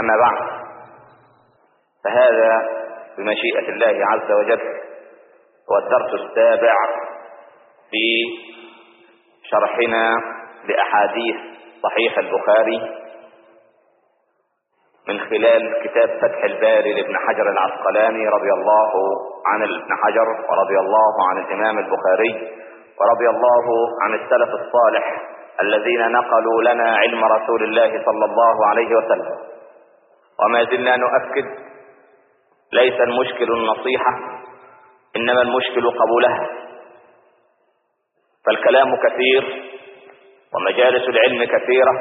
أما بعد فهذا بمشيئة الله عز وجل هو الدرس السابع في شرحنا لأحاديث صحيح البخاري من خلال كتاب فتح الباري لابن حجر العسقلاني رضي الله عن ابن حجر ورضي الله عن الإمام البخاري ورضي الله عن السلف الصالح الذين نقلوا لنا علم رسول الله صلى الله عليه وسلم وما زلنا نؤكد ليس المشكل النصيحة إنما المشكل قبولها فالكلام كثير ومجالس العلم كثيرة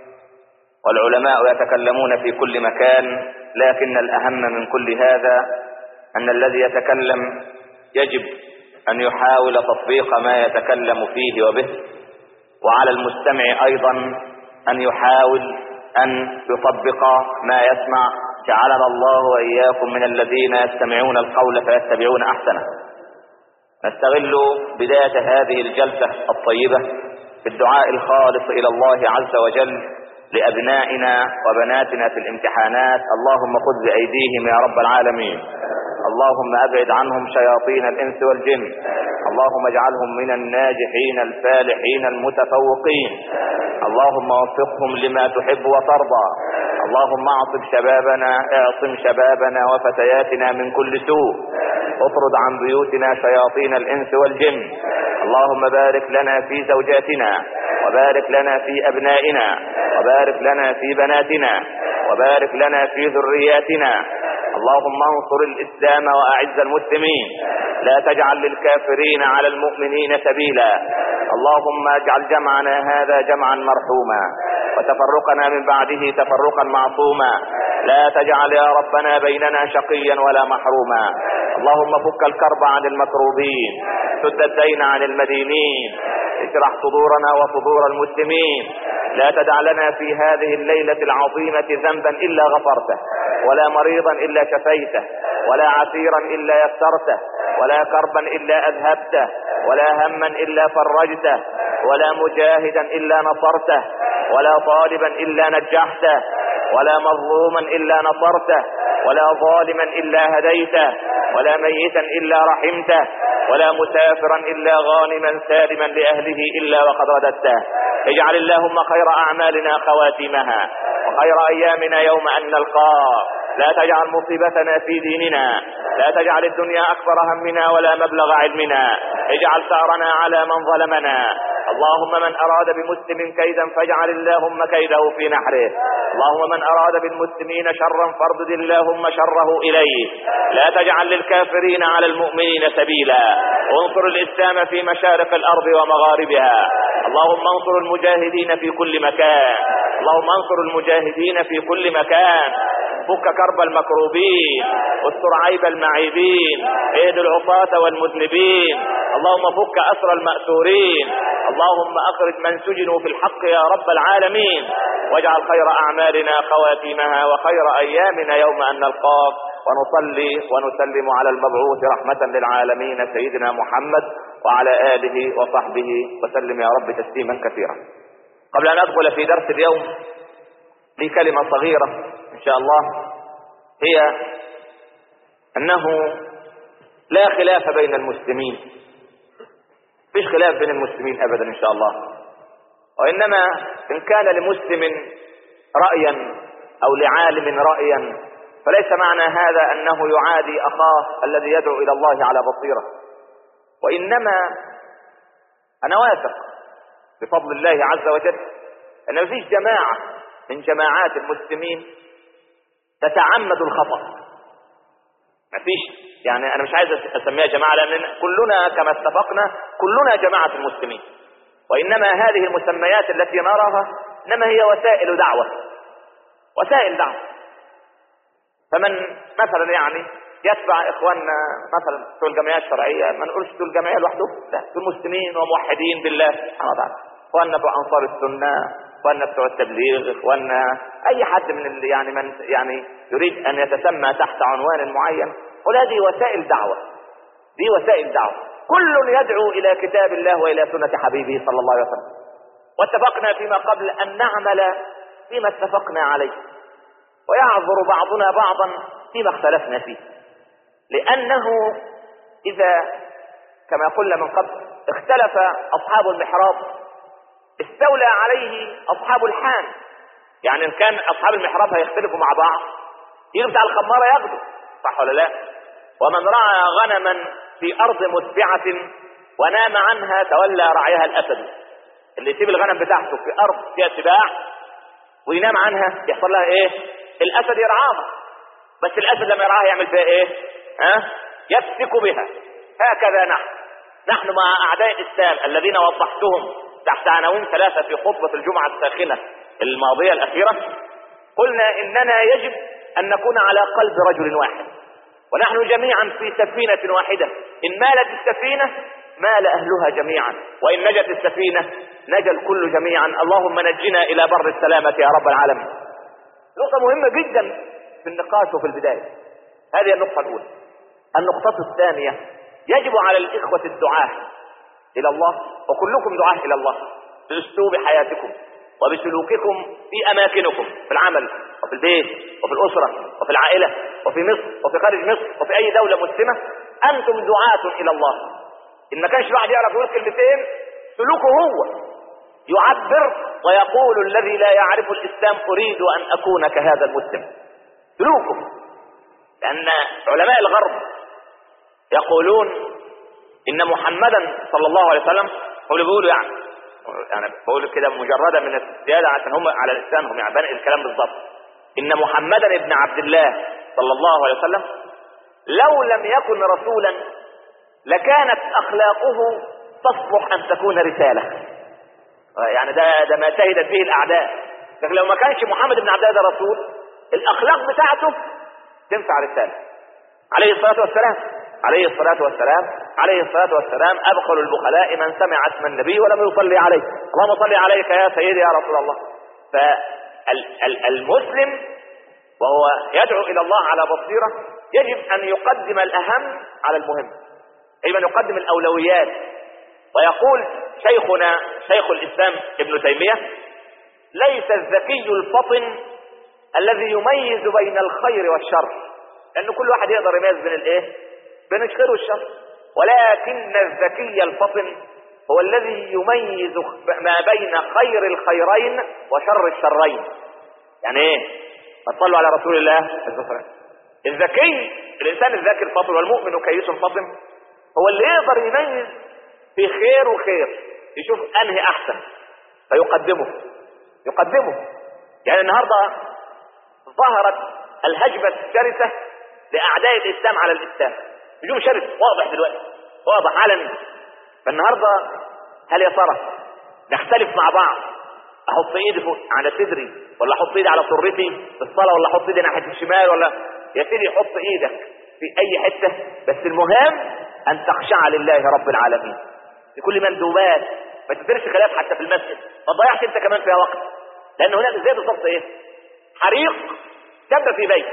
والعلماء يتكلمون في كل مكان لكن الأهم من كل هذا أن الذي يتكلم يجب أن يحاول تطبيق ما يتكلم فيه وبه وعلى المستمع أيضا أن يحاول أن يطبق ما يسمع جعلنا الله وإياكم من الذين يستمعون القول فيتبعون أحسنه نستغل بداية هذه الجلسة الطيبة بالدعاء الخالص إلى الله عز وجل لأبنائنا وبناتنا في الامتحانات اللهم خذ بأيديهم يا رب العالمين اللهم أبعد عنهم شياطين الإنس والجن اللهم اجعلهم من الناجحين الفالحين المتفوقين اللهم وفقهم لما تحب وترضى اللهم اعصم شبابنا اعصم شبابنا وفتياتنا من كل سوء اطرد عن بيوتنا شياطين الانس والجن اللهم بارك لنا في زوجاتنا وبارك لنا في ابنائنا وبارك لنا في بناتنا وبارك لنا في ذرياتنا اللهم انصر الاسلام واعز المسلمين لا تجعل للكافرين على المؤمنين سبيلا اللهم اجعل جمعنا هذا جمعا مرحوما وتفرقنا من بعده تفرقا معصوما لا تجعل يا ربنا بيننا شقيا ولا محروما اللهم فك الكرب عن المكروبين سد الدين عن المدينين اشرح صدورنا وصدور المسلمين لا تدع لنا في هذه الليلة العظيمة ذنبا إلا غفرته ولا مريضا إلا شفيته ولا عسيرا إلا يسرته ولا كربا إلا أذهبته ولا هما إلا فرجته ولا مجاهدا إلا نصرته ولا طالبا إلا نجحته ولا مظلوما إلا نصرته ولا ظالما إلا هديته ولا ميتا إلا رحمته ولا مسافرا إلا غانما سالما لأهله إلا وقد رددته اجعل اللهم خير أعمالنا خواتمها وخير أيامنا يوم أن نلقاه لا تجعل مصيبتنا في ديننا لا تجعل الدنيا أكبر همنا ولا مبلغ علمنا اجعل ثارنا على من ظلمنا اللهم من أراد بمسلم كيدا فاجعل اللهم كيده في نحره اللهم من أراد بالمسلمين شرا فاردد اللهم شره إليه لا تجعل للكافرين على المؤمنين سبيلا انصر الإسلام في مشارق الأرض ومغاربها اللهم انصر المجاهدين في كل مكان اللهم انصر المجاهدين في كل مكان فك كرب المكروبين استر عيب المعيبين ايد العصاة والمذنبين اللهم فك اسر المأسورين اللهم اخرج من سجنوا في الحق يا رب العالمين واجعل خير اعمالنا خواتيمها وخير ايامنا يوم ان نلقاك ونصلي ونسلم على المبعوث رحمة للعالمين سيدنا محمد وعلى آله وصحبه وسلم يا رب تسليما كثيرا قبل أن أدخل في درس اليوم لي كلمة صغيرة إن شاء الله هي أنه لا خلاف بين المسلمين فيش خلاف بين المسلمين أبدا إن شاء الله وإنما إن كان لمسلم رأيا أو لعالم رأيا فليس معنى هذا أنه يعادي أخاه الذي يدعو إلى الله على بصيرة وإنما أنا واثق بفضل الله عز وجل أن مفيش جماعة من جماعات المسلمين تتعمد الخطأ مفيش يعني أنا مش عايز أسميها جماعة لأن كلنا كما اتفقنا كلنا جماعة المسلمين وإنما هذه المسميات التي نراها إنما هي وسائل دعوة وسائل دعوة فمن مثلا يعني يتبع اخواننا مثلا بتوع الجمعيه الشرعيه ما نقولش بتوع الجمعيه لوحده لا دول مسلمين وموحدين بالله سبحانه وتعالى اخواننا بتوع انصار السنه اخواننا بتوع التبليغ اخواننا اي حد من اللي يعني من يعني يريد ان يتسمى تحت عنوان معين قل هذه وسائل دعوه دي وسائل دعوه كل يدعو الى كتاب الله والى سنه حبيبه صلى الله عليه وسلم واتفقنا فيما قبل ان نعمل فيما اتفقنا عليه نعذر بعضنا بعضا فيما اختلفنا فيه لأنه إذا كما قلنا من قبل اختلف أصحاب المحراب استولى عليه أصحاب الحان يعني إن كان أصحاب المحراب هيختلفوا مع بعض يجي بتاع الخمارة ياخده صح ولا لا ومن رعى غنما في أرض متبعة ونام عنها تولى رعيها الأسد اللي يسيب الغنم بتاعته في أرض فيها سباع وينام عنها يحصل لها إيه الأسد يرعاها بس الأسد لما يرعاها يعمل فيها إيه ها يفسك بها هكذا نحن نحن مع أعداء الإسلام الذين وضحتهم تحت عناوين ثلاثة في خطبة الجمعة الساخنة الماضية الأخيرة قلنا إننا يجب أن نكون على قلب رجل واحد ونحن جميعا في سفينة واحدة إن مالت السفينة مال أهلها جميعا وإن نجت السفينة نجا الكل جميعا اللهم نجنا إلى بر السلامة يا رب العالمين نقطة مهمة جدا في النقاش وفي البداية هذه النقطة الأولى النقطة الثانية يجب على الإخوة الدعاة إلى الله وكلكم دعاة إلى الله بأسلوب حياتكم وبسلوككم في أماكنكم في العمل وفي البيت وفي الأسرة وفي العائلة وفي مصر وفي خارج مصر وفي أي دولة مسلمة أنتم دعاة إلى الله إن ما كانش واحد يعرف يقول كلمتين سلوكه هو يعبر ويقول الذي لا يعرف الإسلام أريد أن أكون كهذا المسلم سلوكه لأن علماء الغرب يقولون إن محمدا صلى الله عليه وسلم هو اللي بيقولوا يعني يعني بقول كده مجردا من الزيادة عشان هم على الإسلام هم يعني بنقل الكلام بالضبط إن محمدا ابن عبد الله صلى الله عليه وسلم لو لم يكن رسولا لكانت أخلاقه تصلح أن تكون رسالة يعني ده ده ما شهدت به الأعداء لكن لو ما كانش محمد بن عبد الله ده رسول الأخلاق بتاعته تنفع رسالة عليه الصلاة والسلام عليه الصلاة والسلام عليه الصلاة والسلام أبخل البخلاء من سمع اسم النبي ولم يصلي عليه اللهم صل عليك يا سيدي يا رسول الله فالمسلم وهو يدعو إلى الله على بصيرة يجب أن يقدم الأهم على المهم يجب أن يقدم الأولويات ويقول شيخنا شيخ الإسلام ابن تيمية ليس الذكي الفطن الذي يميز بين الخير والشر لأن كل واحد يقدر يميز بين الايه بين الخير والشر ولكن الذكي الفطن هو الذي يميز ما بين خير الخيرين وشر الشرين يعني ايه صلوا على رسول الله صلى الله عليه وسلم الذكي الانسان الذكي الفطن والمؤمن كيس فطن هو اللي يقدر يميز في خير وخير يشوف انهي احسن فيقدمه يقدمه يعني النهارده ظهرت الهجمه الشرسه لاعداء الاسلام على الاسلام هجوم شرس واضح دلوقتي واضح علني فالنهارده هل يا ترى نختلف مع بعض احط ايدي فوق على صدري ولا احط ايدي على سرتي في الصلاه ولا احط ايدي ناحيه الشمال ولا يا سيدي حط ايدك في اي حته بس المهم ان تخشع لله رب العالمين في كل مندوبات ما تديرش خلاف حتى في المسجد ما تضيعش انت كمان فيها وقت لان هناك زي بالظبط ايه حريق تم في بيت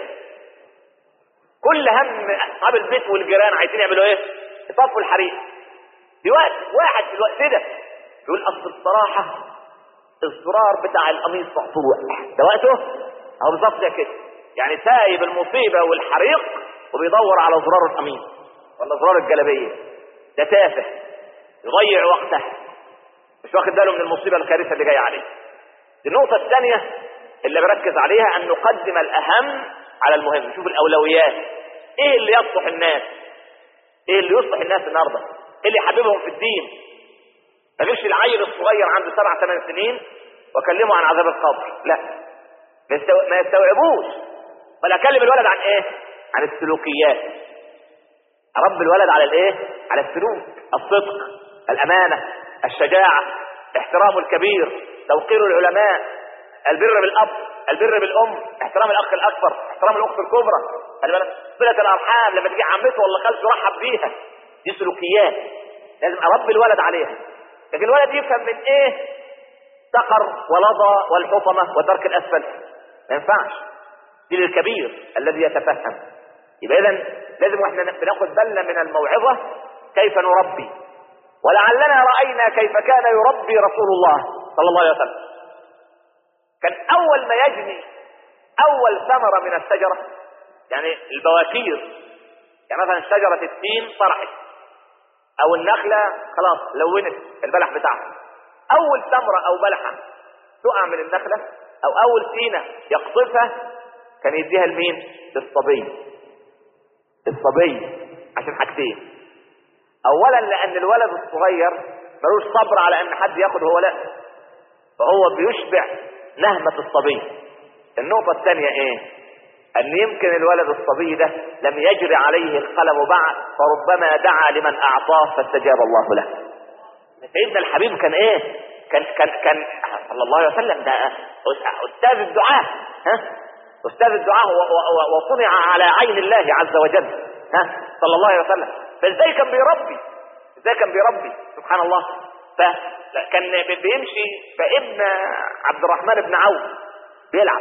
كل هم اصحاب البيت والجيران عايزين يعملوا ايه يطفوا الحريق دلوقتي واحد في الوقت ده يقول اصل الصراحه الزرار بتاع القميص مقطوع ده وقته اهو بالظبط ده كده يعني سايب المصيبه والحريق وبيدور على زرار القميص ولا زرار الجلابيه ده تافه يضيع وقته مش واخد باله من المصيبه الكارثه اللي جايه عليه النقطه الثانيه اللي بركز عليها ان نقدم الاهم على المهم نشوف الاولويات ايه اللي يصلح الناس ايه اللي يصلح الناس النهارده ايه اللي يحببهم في الدين ما فيش العيل الصغير عنده سبع ثمان سنين واكلمه عن عذاب القبر لا ما يستوعبوش ولا اكلم الولد عن ايه عن السلوكيات اربي الولد على الايه على السلوك الصدق الامانه الشجاعه احترام الكبير توقير العلماء البر بالاب البر بالام احترام الاخ الاكبر احترام الاخت الكبرى صله الارحام لما تيجي عمته ولا خالته رحب بيها دي سلوكيات لازم اربي الولد عليها لكن الولد يفهم من ايه سقر ولظى والحطمه وترك الاسفل ما ينفعش دي للكبير الذي يتفهم يبقى اذا لازم واحنا بناخد بالنا من الموعظه كيف نربي ولعلنا راينا كيف كان يربي رسول الله صلى الله عليه وسلم كان اول ما يجني اول ثمرة من الشجرة يعني البواكير يعني مثلا شجرة التين طرحت او النخلة خلاص لونت البلح بتاعها اول ثمرة او بلحة تقع من النخلة او اول سينة يقطفها كان يديها لمين للصبي الصبي عشان حاجتين اولا لان الولد الصغير ملوش صبر على ان حد ياخد هو لا فهو بيشبع نهمة الصبي النقطة الثانية ايه ان يمكن الولد الصبي ده لم يجري عليه القلم بعد فربما دعا لمن اعطاه فاستجاب الله له سيدنا الحبيب كان ايه كان كان كان صلى الله عليه وسلم ده استاذ الدعاء ها استاذ الدعاء وصنع على عين الله عز وجل ها صلى الله عليه وسلم فازاي كان بيربي ازاي كان بيربي سبحان الله فكان بيمشي فابن عبد الرحمن بن عوف بيلعب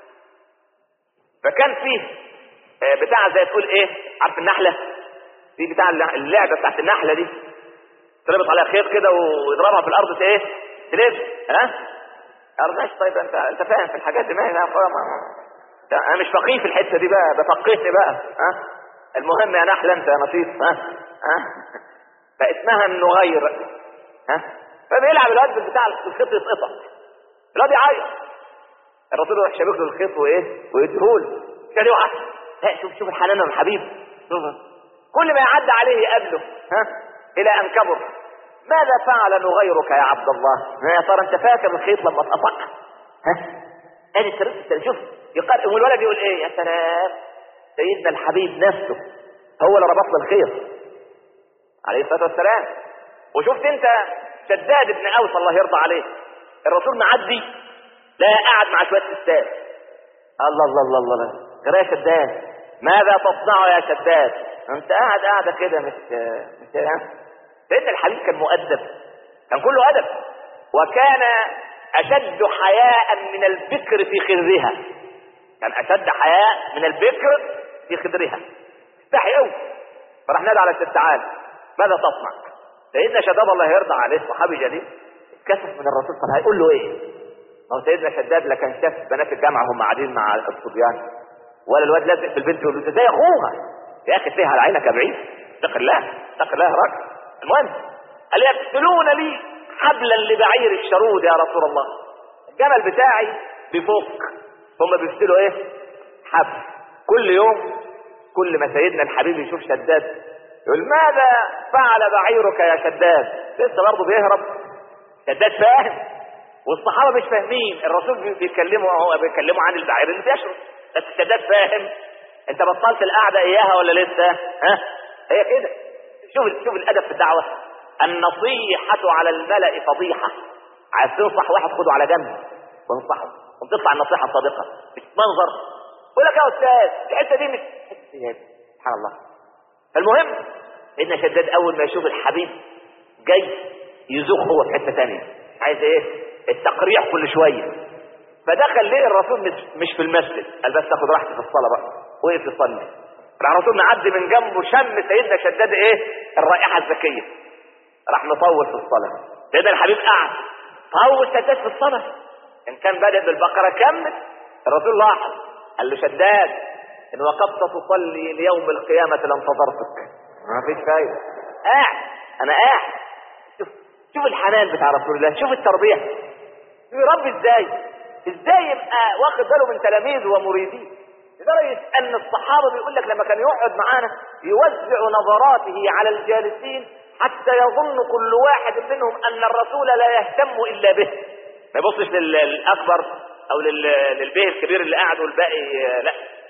فكان فيه بتاع زي تقول ايه عارف النحله دي بتاع اللعبه بتاعت النحله دي تربط عليها خيط كده ويضربها في الارض ايه تلف ها ارضاش طيب انت انت فاهم في الحاجات دي ما انا انا مش فقيه في الحته دي بقى بفقهني بقى ها المهم يا نحله انت يا نصيف ها ها فاسمها النغير ها فبيلعب الواد بتاع الخيط يتقطع الواد يعيط الرسول يروح شابك له الخيط وايه ويديهوله كان يقع لا شوف شوف الحنان الحبيب شوف كل ما يعدي عليه يقابله ها الى ان كبر ماذا فعل نغيرك يا عبد الله يا ترى انت فاكر الخيط لما اتقطع ها ادي الترتيب شوف يقال والولد يقول ايه يا سلام سيدنا الحبيب نفسه هو اللي ربط له الخيط عليه الصلاه والسلام وشفت انت شداد بن اوس الله يرضى عليه الرسول معدي لا قاعد مع شويه ستات الله الله الله الله غير يا شداد ماذا تصنع يا شداد انت قاعد قاعده كده مش مش سيدنا الحبيب كان مؤدب كان كله ادب وكان اشد حياء من البكر في خدرها كان اشد حياء من البكر في خدرها استحي قوي فراح نادى على الست تعال ماذا تصنع سيدنا شداد الله يرضى عليه صحابي جليل اتكسف من الرسول طب هيقول له ايه ما هو سيدنا شداد لا كان شاف بنات الجامعه هم قاعدين مع الصبيان ولا الواد لازق في البنت يقول له زي اخوها يا اخي فيها على عينك يا بعيد اتق الله اتق الله يا راجل المهم قال يقتلون لي حبلا لبعير الشرود يا رسول الله الجمل بتاعي بيفك هم بيفتلوا ايه حبل كل يوم كل ما سيدنا الحبيب يشوف شداد يقول ماذا فعل بعيرك يا شداد لسه برضه بيهرب شداد فاهم والصحابه مش فاهمين الرسول بيتكلموا هو بيتكلموا عن البعير اللي بيشرب بس شداد فاهم انت بطلت القعده اياها ولا لسه ها هي كده شوف شوف الادب في الدعوه النصيحه على الملا فضيحه عايز تنصح واحد خده على جنب وانصحه وتطلع النصيحه الصادقه مش منظر يقول لك يا استاذ الحته دي مش سبحان الله فالمهم سيدنا شداد اول ما يشوف الحبيب جاي يزوق هو في حته ثانيه عايز ايه التقريع كل شويه فدخل ليه الرسول مش, مش في المسجد قال بس تاخد راحتي في الصلاه بقى وقف يصلي راح الرسول معدي من جنبه شم سيدنا شداد ايه الرائحه الزكيه راح مطول في الصلاه سيدنا الحبيب قعد طول شداد في الصلاه ان كان بادئ بالبقره كمل الرسول لاحظ قال له شداد ان وقفت تصلي ليوم القيامه لانتظرتك ما فيش فايده قاعد انا قاعد شوف شوف الحنان بتاع رسول الله شوف التربيه يربي ازاي ازاي يبقى واخد باله من تلاميذه ومريديه لدرجه ان الصحابه بيقول لك لما كان يقعد معانا يوزع نظراته على الجالسين حتى يظن كل واحد منهم ان الرسول لا يهتم الا به ما يبصش للاكبر او للبيه الكبير اللي قاعد والباقي لا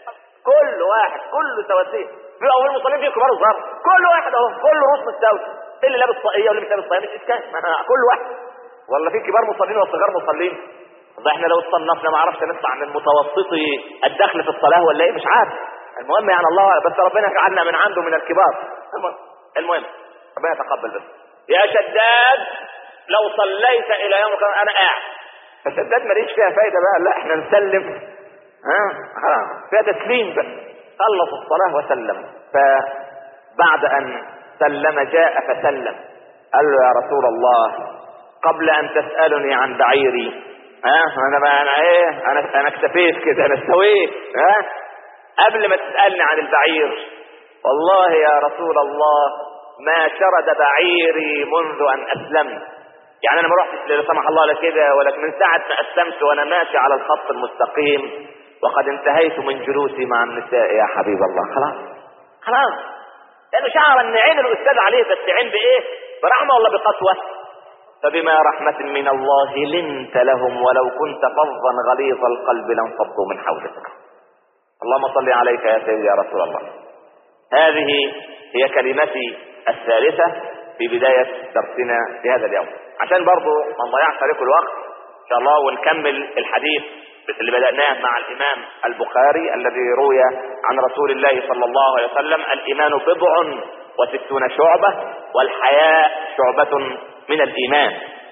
كل واحد كله سواسيه في اول المصلين فيه كبار وصغار كل واحد اهو كله روس مستوي اللي لابس طاقيه واللي مش لابس طاقيه مش اشكال كل واحد ولا في كبار مصلين وصغار مصلين والله احنا لو اتصنفنا ما عرفش نطلع من متوسطي الدخل في الصلاه ولا ايه مش عارف المهم يعني الله بس ربنا جعلنا من عنده من الكبار المهم المهم ربنا يتقبل بس يا شداد لو صليت الى يوم القيامه انا قاعد فشداد ماليش فيها فايده بقى لا احنا نسلم ها خلاص فيها تسليم بس خلص الصلاه وسلم فبعد ان سلم جاء فسلم قال له يا رسول الله قبل ان تسالني عن بعيري ها انا ما انا ايه انا انا اكتفيت كده انا استويت ها قبل ما تسالني عن البعير والله يا رسول الله ما شرد بعيري منذ ان اسلمت يعني انا ما رحتش لا سمح الله لا كده ولا من ساعه ما اسلمت وانا ماشي على الخط المستقيم وقد انتهيت من جلوسي مع النساء يا حبيب الله خلاص خلاص لانه شعر ان عين الاستاذ عليه بس عين بايه برحمه ولا بقسوه فبما رحمة من الله لنت لهم ولو كنت فظا غليظ القلب لانفضوا من حولك اللهم صل عليك يا سيدي يا رسول الله هذه هي كلمتي الثالثة في بداية درسنا في هذا اليوم عشان برضو ما نضيعش عليكم الوقت ان شاء الله ونكمل الحديث اللي بدأناه مع الإمام البخاري الذي روي عن رسول الله صلى الله عليه وسلم الإيمان بضع وستون شعبة والحياء شعبة من الإيمان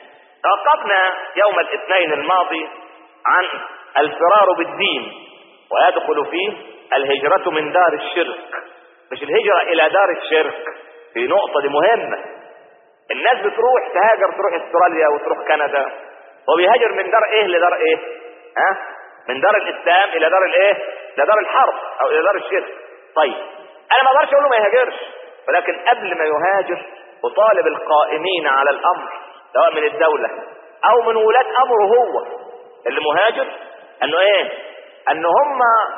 توقفنا يوم الاثنين الماضي عن الفرار بالدين ويدخل فيه الهجرة من دار الشرك مش الهجرة إلى دار الشرك في نقطة دي مهمة الناس بتروح تهاجر تروح استراليا وتروح كندا وبيهاجر من دار ايه لدار ايه ها من دار الاسلام الى دار الايه الى دار الحرب او الى دار الشرك طيب انا ما اقدرش اقول له ما يهاجرش ولكن قبل ما يهاجر اطالب القائمين على الامر سواء من الدولة او من ولاة امره هو اللي مهاجر انه ايه ان هم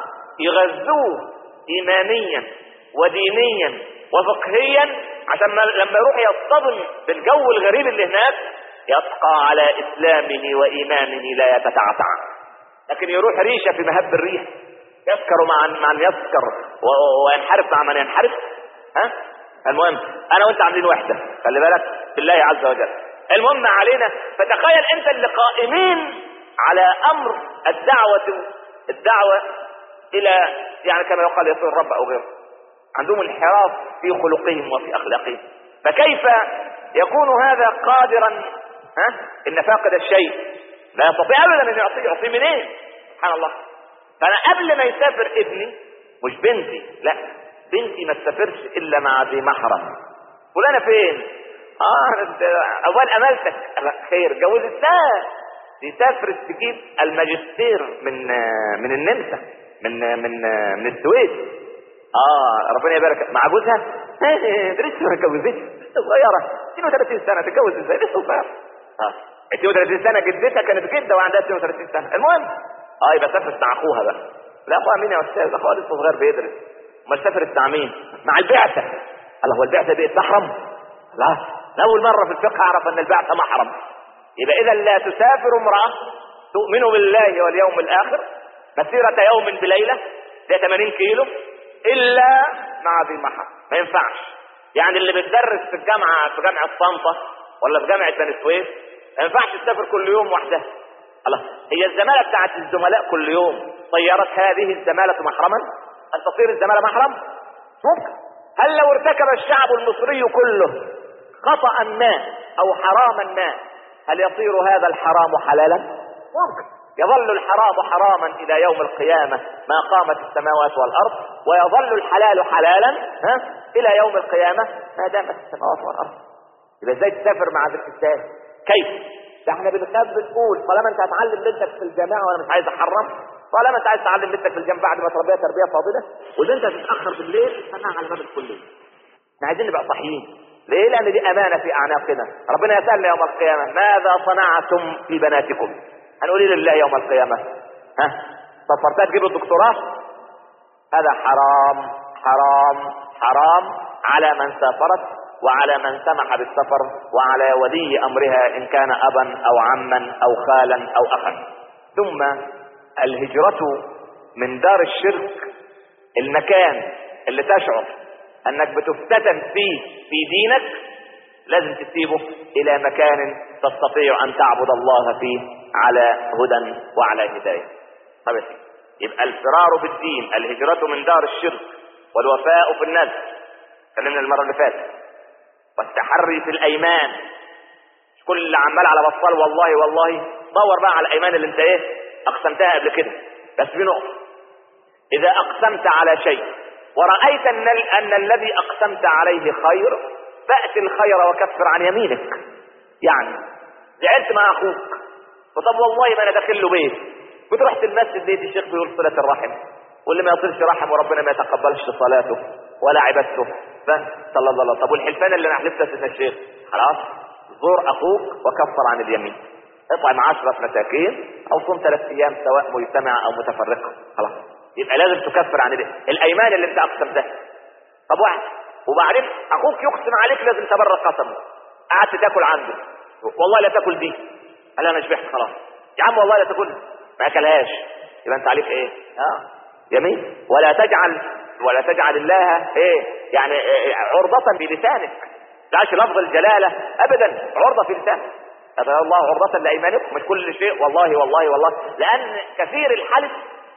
يغذوه ايمانيا ودينيا وفقهيا عشان لما يروح يصطدم بالجو الغريب اللي هناك يبقى على اسلامه وايمانه لا يتتعتع لكن يروح ريشه في مهب الريح يسكر مع مع من يسكر وينحرف مع من ينحرف ها المهم انا وانت عاملين وحده خلي بالك بالله عز وجل المهم ما علينا فتخيل انت اللي قائمين على امر الدعوه الدعوه الى يعني كما يقال يصير الرب او غيره عندهم انحراف في خلقهم وفي اخلاقهم فكيف يكون هذا قادرا ها ان فاقد الشيء لا يستطيع ابدا ان يعطيه يعطيه منين سبحان الله فانا قبل ما يسافر ابني مش بنتي لا بنتي ما تسافرش الا مع ذي محرم فلانه فين اه اول املتك خير جوزت لا دي سافرت تجيب الماجستير من من النمسا من من من السويد اه ربنا يبارك مع جوزها ده لسه ما اتجوزتش لسه صغيره 32 سنه تتجوز ازاي لسه صغيره اه 32 سنه جدتها كانت جده وعندها 32 سنه المهم اه يبقى سافرت مع اخوها بقى لا اخوها مين يا استاذ اخوها لسه صغير بيدرس امال سافرت مع مين مع البعثه الله هو البعثه بقت محرم لا اول مره في الفقه اعرف ان البعثه محرم يبقى اذا لا تسافر امراه تؤمن بالله واليوم الاخر مسيره يوم بليله ده 80 كيلو الا مع ذي محرم ما ينفعش يعني اللي بتدرس في الجامعه في جامعه طنطا ولا في جامعه بني سويف ما ينفعش تسافر كل يوم وحدها الله هي الزماله بتاعت الزملاء كل يوم صيرت هذه الزماله محرما ان تصير الزماله محرم ممكن هل لو ارتكب الشعب المصري كله خطأ ما او حراما ما هل يصير هذا الحرام حلالا ممكن يظل الحرام حراما الى يوم القيامة ما قامت السماوات والارض ويظل الحلال حلالا ها الى يوم القيامة ما دامت السماوات والارض يبقى ازاي تسافر مع ذلك الثاني كيف ده احنا بنخاف بنقول طالما انت هتعلم بنتك في الجامعه وانا مش عايز احرم طالما انت عايز تعلم بنتك في الجامعه بعد ما تربيها تربيه فاضله والبنت هتتاخر بالليل استناها على باب الكليه احنا عايزين نبقى صحيين ليه لان دي امانه في اعناقنا ربنا يسالنا يوم القيامه ماذا صنعتم في بناتكم هنقول لله يوم القيامه ها سافرتها تجيب الدكتوراه هذا حرام حرام حرام على من سافرت وعلى من سمح بالسفر وعلى ولي امرها ان كان ابا او عما او خالا او اخا ثم الهجرة من دار الشرك المكان اللي تشعر انك بتفتتن فيه في دينك لازم تسيبه الى مكان تستطيع ان تعبد الله فيه على هدى وعلى هداية طب يبقى الفرار بالدين الهجرة من دار الشرك والوفاء في النذر اتكلمنا المرة اللي فاتت والتحري في الايمان كل اللي عمال على بطال والله والله دور بقى على الايمان اللي انت ايه اقسمتها قبل كده بس في نقطه اذا اقسمت على شيء ورأيت ان, أن الذي اقسمت عليه خير فأت الخير وكفر عن يمينك يعني زعلت مع اخوك وطب والله ما انا داخل له بيت كنت رحت المسجد لقيت الشيخ بيقول صله الرحم واللي ما يصلش رحم وربنا ما يتقبلش صلاته ولا عبادته صلى الله عليه طب والحلفان اللي انا حلفتها سيدنا الشيخ خلاص زور اخوك وكفر عن اليمين اطعم عشرة مساكين او صوم ثلاث ايام سواء مجتمع او متفرقة خلاص يبقى لازم تكفر عن الايمان اللي انت اقسمتها طب واحد وبعدين اخوك يقسم عليك لازم تبرر قسمه قعدت تاكل عنده والله لا تاكل دي قال انا شبعت خلاص يا عم والله لا تاكل ما اكلهاش يبقى انت عليك ايه اه يمين ولا تجعل ولا تجعل الله ايه يعني إيه عرضة بلسانك تعش لفظ الجلالة ابدا عرضة في لسانك هذا الله عرضة لايمانكم مش كل شيء والله والله والله لان كثير الحلف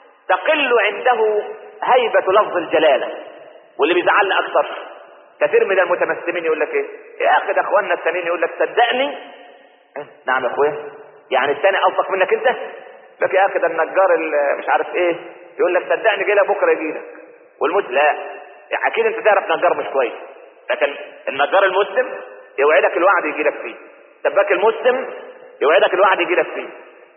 تقل عنده هيبة لفظ الجلالة واللي بيزعلنا اكثر كثير من المتمسمين يقول لك ايه يا اخي ده اخواننا التانيين يقول لك صدقني نعم يا اخويا يعني الثاني اوثق منك انت لك يا اخي ده النجار مش عارف ايه يقول لك صدقني جاي بكره يجي لك والمسلم لا يعني اكيد انت تعرف نجار مش كويس لكن النجار المسلم يوعدك الوعد يجي لك فيه سباك المسلم يوعدك الوعد يجي لك فيه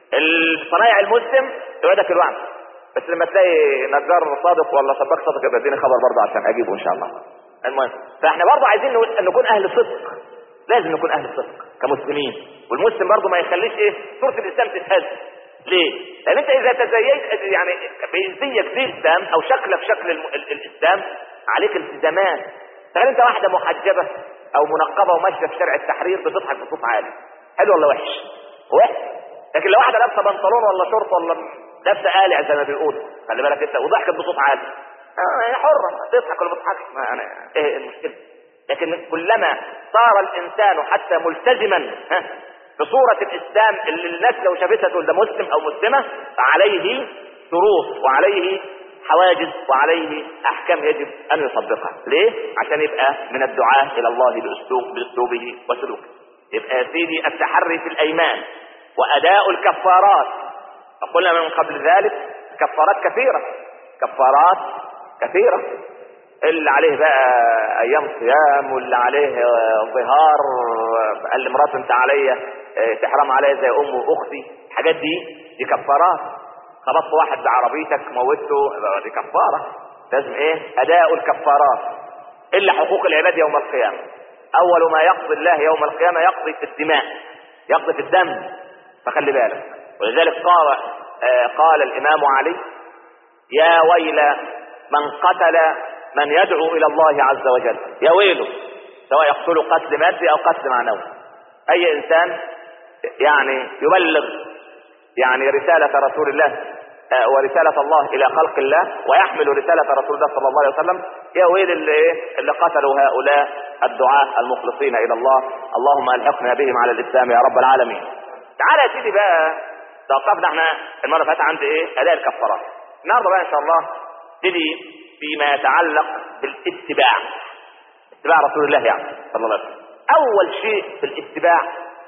الصنايع المسلم يوعدك الوعد بس لما تلاقي نجار صادق ولا سباك صادق يبقى اديني خبر برضه عشان اجيبه ان شاء الله المهم فاحنا برضه عايزين نكون اهل صدق لازم نكون اهل صدق كمسلمين والمسلم برضه ما يخليش ايه صوره الاسلام تتهز ليه؟ لان انت اذا تزييت يعني بيزيك زي الاسلام او شكلك شكل الاسلام عليك التزامات تخيل انت واحده محجبه او منقبه وماشيه في شارع التحرير بتضحك بصوت عالي حلو ولا وحش؟ وحش لكن لو واحده لابسه بنطلون ولا شورت ولا لابسه قالع زي ما بيقولوا خلي بالك انت وضحكت بصوت عالي اه هي حره تضحك ولا ما تضحكش ما انا ايه المشكله؟ لكن كلما صار الانسان حتى ملتزما ها بصورة الإسلام اللي الناس لو شافتها تقول ده مسلم أو مسلمة فعليه شروط وعليه حواجز وعليه أحكام يجب أن يطبقها ليه؟ عشان يبقى من الدعاة إلى الله بأسلوب بأسلوبه وسلوكه يبقى يا سيدي التحري في الأيمان وأداء الكفارات وقلنا من قبل ذلك كفارات كثيرة كفارات كثيرة اللي عليه بقى ايام صيام واللي عليه ظهار قال لمراته انت عليا تحرم عليا زي امي واختي الحاجات دي دي كفارات خبطت واحد بعربيتك موته دي كفاره لازم ايه اداء الكفارات الا حقوق العباد يوم القيامه اول ما يقضي الله يوم القيامه يقضي في الدماء يقضي في الدم فخلي بالك ولذلك قال آه قال الامام علي يا ويل من قتل من يدعو الى الله عز وجل يا ويله سواء يقتل قتل مادي او قتل معنوي اي انسان يعني يبلغ يعني رسالة رسول الله ورسالة الله الى خلق الله ويحمل رسالة رسول الله صلى الله عليه وسلم يا ويل اللي ايه اللي قتلوا هؤلاء الدعاة المخلصين الى الله اللهم الحقنا بهم على الاسلام يا رب العالمين تعالى يا سيدي بقى توقفنا احنا المرة فاتت عند ايه اداء الكفارات النهارده بقى ان شاء الله نبتدي فيما يتعلق بالاتباع اتباع رسول الله يعني صلى الله عليه وسلم اول شيء في الاتباع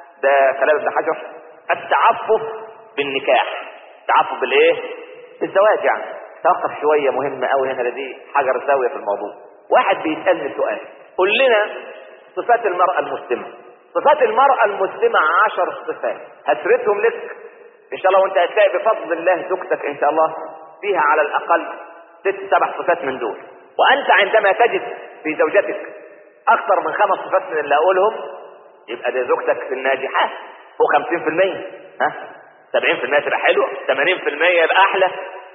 ده كلام ابن حجر التعفف بالنكاح التعفف بالايه بالزواج يعني توقف شويه مهمه قوي هنا دي حجر زاويه في الموضوع واحد بيسالني سؤال قل لنا صفات المراه المسلمه صفات المراه المسلمه عشر صفات هسردهم لك ان شاء الله وانت هتلاقي بفضل الله زوجتك ان شاء الله فيها على الاقل ست سبع صفات من دول وانت عندما تجد في زوجتك اكثر من خمس صفات من اللي اقولهم يبقى ده زوجتك في الناجحات فوق 50% ها 70% تبقى حلوه 80% يبقى احلى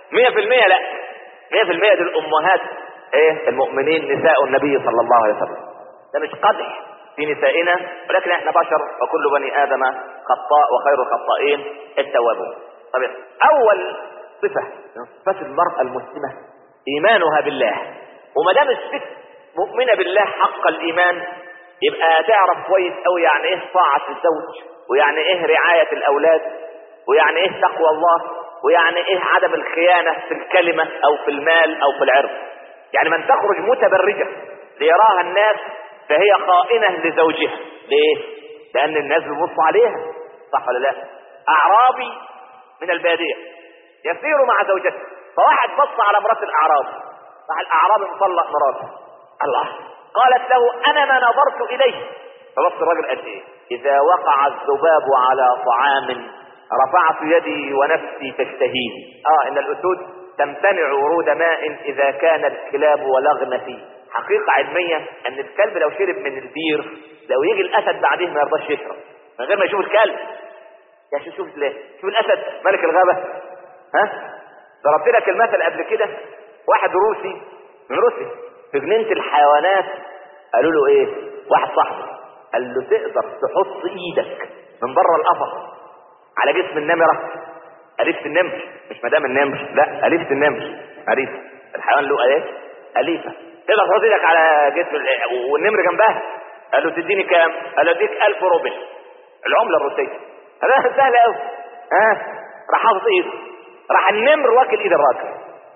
100% لا 100% دول امهات ايه المؤمنين نساء النبي صلى الله عليه وسلم ده مش قدح في نسائنا ولكن احنا بشر وكل بني ادم خطاء وخير الخطائين التوابون طب اول صفه صفات المراه المسلمه ايمانها بالله وما دام الست مؤمنه بالله حق الايمان يبقى تعرف كويس قوي يعني ايه طاعه الزوج ويعني ايه رعايه الاولاد ويعني ايه تقوى الله ويعني ايه عدم الخيانه في الكلمه او في المال او في العرض يعني من تخرج متبرجه ليراها الناس فهي خائنه لزوجها ليه لان الناس بيبصوا عليها صح ولا لا اعرابي من الباديه يسير مع زوجته فواحد بص على مرات الاعرابي راح الاعرابي مطلق مراته الله قالت له انا ما نظرت اليه فبص الراجل قال ايه اذا وقع الذباب على طعام رفعت يدي ونفسي تشتهيني اه ان الاسود تمتنع ورود ماء اذا كان الكلاب ولغن فيه حقيقة علمية ان الكلب لو شرب من البير لو يجي الاسد بعديه ما يرضاش يشرب من غير ما يشوف الكلب يا شوف شوف ليه شوف الاسد ملك الغابة ها ضربت لك المثل قبل كده واحد روسي من روسيا في جنينة الحيوانات قالوا له ايه واحد صاحبه قال له تقدر تحط ايدك من بره القفص على جسم النمرة أليفة النمر مش مدام النمر لا أليفة النمر أليفة الحيوان له ايه أليفة تقدر تحط ايدك على جسم ال- والنمر جنبها قال له تديني كام قال له اديك 1000 روبل العملة الروسية هذا سهل قوي ها راح حاطط ايده راح النمر واكل ايد الراجل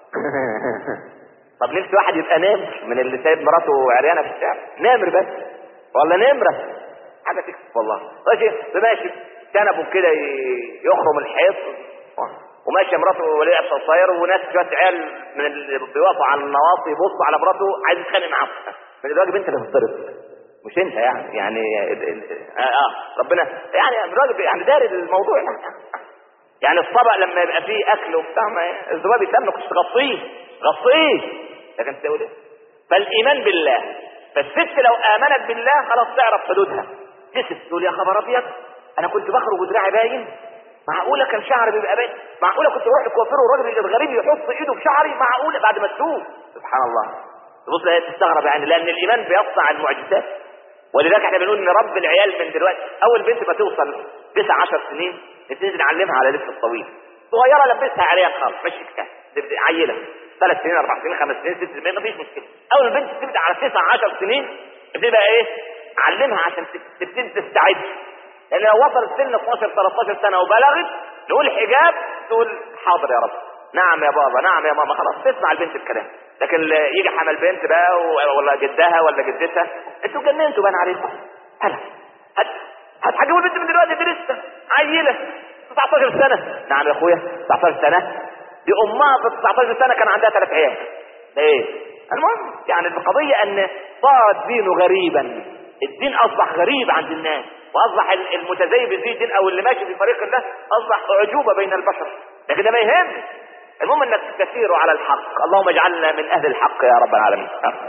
طب نفسي واحد يبقى نمر من اللي سايب مراته عريانه في الشارع نمر بس ولا نمره حاجه تكسب والله ماشي ماشي كنبه كده ي- يخرم الحيط وماشيه مراته وليه لابسه قصير وناس شويه عيال من اللي بيوقفوا على النواصي يبصوا على مراته عايز يتخانق معاهم من الراجل انت اللي تضطرب مش انت يعني يعني ال- ال- اه, آه ربنا يعني الراجل يعني داري الموضوع يعني يعني الطبق لما يبقى فيه اكل وبتاع ما الذباب يتمك مش تغطيه غطيه لكن تقول ايه فالايمان بالله فالست لو امنت بالله خلاص تعرف حدودها تسف تقول يا خبر ابيض انا كنت بخرج ودراعي باين معقوله كان شعري بيبقى باين معقوله كنت بروح الكوافير والراجل الغريب يحط ايده في شعري معقوله بعد ما تتوب سبحان الله تبص هي تستغرب يعني لان الايمان بيصنع المعجزات ولذلك احنا بنقول ان رب العيال من دلوقتي اول بنت ما توصل 9 10 سنين نبتدي نعلمها على لبس الطويل صغيره لبسها عليها خالص مش كده تبقى عيله ثلاث سنين اربع سنين خمس سنين ست سنين مفيش مشكله اول البنت تبدا على 9 10 سنين تبقى ايه علمها عشان تبتدي تستعد لان لو وصلت سن 12 13 سنه وبلغت نقول حجاب تقول حاضر يا رب نعم يا بابا نعم يا ماما خلاص تسمع البنت الكلام لكن ال- يجي حمل بنت بقى و- ولا جدها ولا جدتها انتوا جننتوا بان عليكم هلا هت هتحجبوا البنت من دلوقتي دي لسه عيله 19 سنه نعم يا اخويا 19 سنه دي امها في 19 سنه كان عندها ثلاث عيال ده ايه المهم يعني القضيه ان صار الدين غريبا الدين اصبح غريب عند الناس واصبح ال- المتزين في الدين او اللي ماشي في طريق الله اصبح اعجوبه بين البشر لكن ده ما يهمش المهم انك تسير على الحق اللهم اجعلنا من اهل الحق يا رب العالمين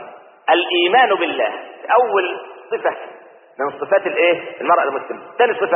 الايمان بالله اول صفه من صفات الايه المراه المسلمه ثاني صفه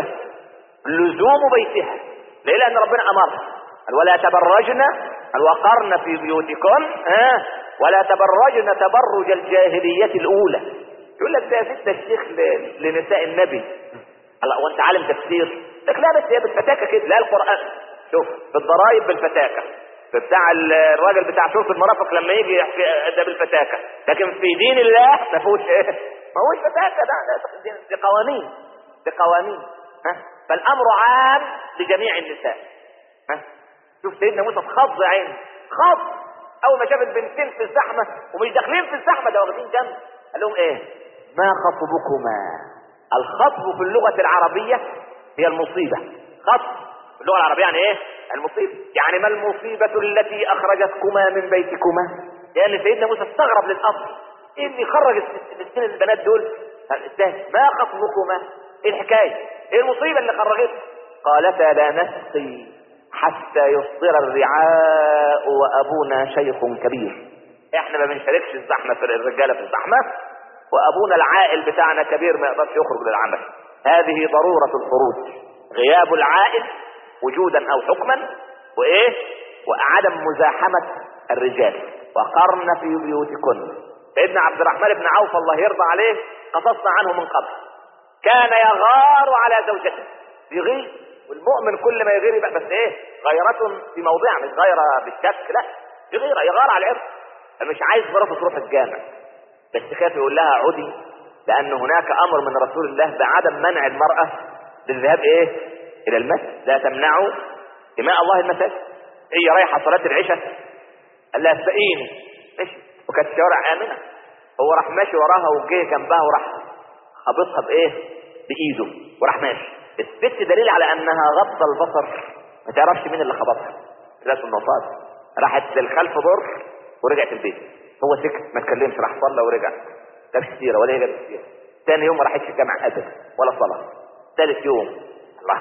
لزوم بيتها ليه لان ربنا امرها قال ولا تبرجن قال وقرن في بيوتكم ها ولا تبرجن تبرج الجاهليه الاولى يقول لك ده ست الشيخ ل- لنساء النبي الله وانت عالم تفسير لك لا بس هي بالفتاكه كده لا القران شوف في الضرايب بالفتاكه في بتاع ال- الراجل بتاع شرطه المرافق لما يجي يحكي ده بالفتاكه لكن في دين الله ما فيهوش ايه ما هوش فتاكه ده ده دي- دي قوانين دي قوانين ها فالامر عام لجميع النساء ها شوف سيدنا موسى اتخض يا عيني خض اول ما شافت بنتين في الزحمه ومش داخلين في الزحمه ده واخدين جنب قال لهم ايه ما خطبكما الخطب في اللغه العربيه هي المصيبه خطب في اللغه العربيه يعني ايه المصيبه يعني ما المصيبه التي اخرجتكما من بيتكما لان سيدنا موسى استغرب للامر ايه اللي خرج الاثنين البنات دول ازاي ما خطبكما ايه الحكايه ايه المصيبه اللي خرجتكم قالتا لا نسقي حتى يصدر الرعاء وابونا شيخ كبير احنا ما بنشاركش الزحمه في الرجاله في الزحمه وابونا العائل بتاعنا كبير ما يقدرش يخرج للعمل هذه ضروره الخروج غياب العائل وجودا او حكما وايه وعدم مزاحمه الرجال وقرن في بيوتكن سيدنا عبد الرحمن بن عوف الله يرضى عليه قصصنا عنه من قبل كان يغار على زوجته يغير والمؤمن كل ما يغير يبقى بس ايه غيرة في موضعها مش غيرة بالشك لا يغير يغار على العرض مش عايز مراته تروح الجامع بس خاف يقول لها عدي لان هناك امر من رسول الله بعدم منع المرأة بالذهاب ايه الى المسجد لا تمنعوا دماء الله المساجد هي رايحة صلاة العشاء قال لها اسبقيني مشي وكانت الشوارع امنة هو راح ماشي وراها وجه جنبها وراح خبطها بايه بايده وراح ماشي الست دليل على انها غض البصر ما تعرفش مين اللي خبطها ثلاث النصات راحت للخلف ضر ورجعت البيت هو سكت ما اتكلمش راح صلى ورجع جابش سيره ولا هي جابت سيره ثاني يوم ما راحتش الجامع ابدا ولا صلاه ثالث يوم الله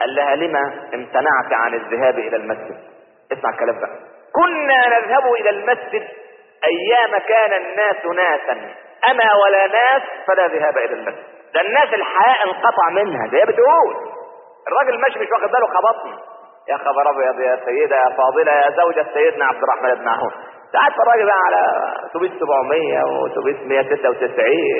قال لها لما امتنعت عن الذهاب الى المسجد اسمع الكلام بقى كنا نذهب الى المسجد ايام كان الناس ناسا اما ولا ناس فلا ذهاب الى المسجد ده الناس الحياء انقطع منها ده هي بتقول الراجل ماشي مش واخد باله خبطني يا خبر ابيض يا سيده يا فاضله يا زوجة سيدنا عبد الرحمن بن عوف ساعات الراجل بقى على اتوبيس 700 واتوبيس 196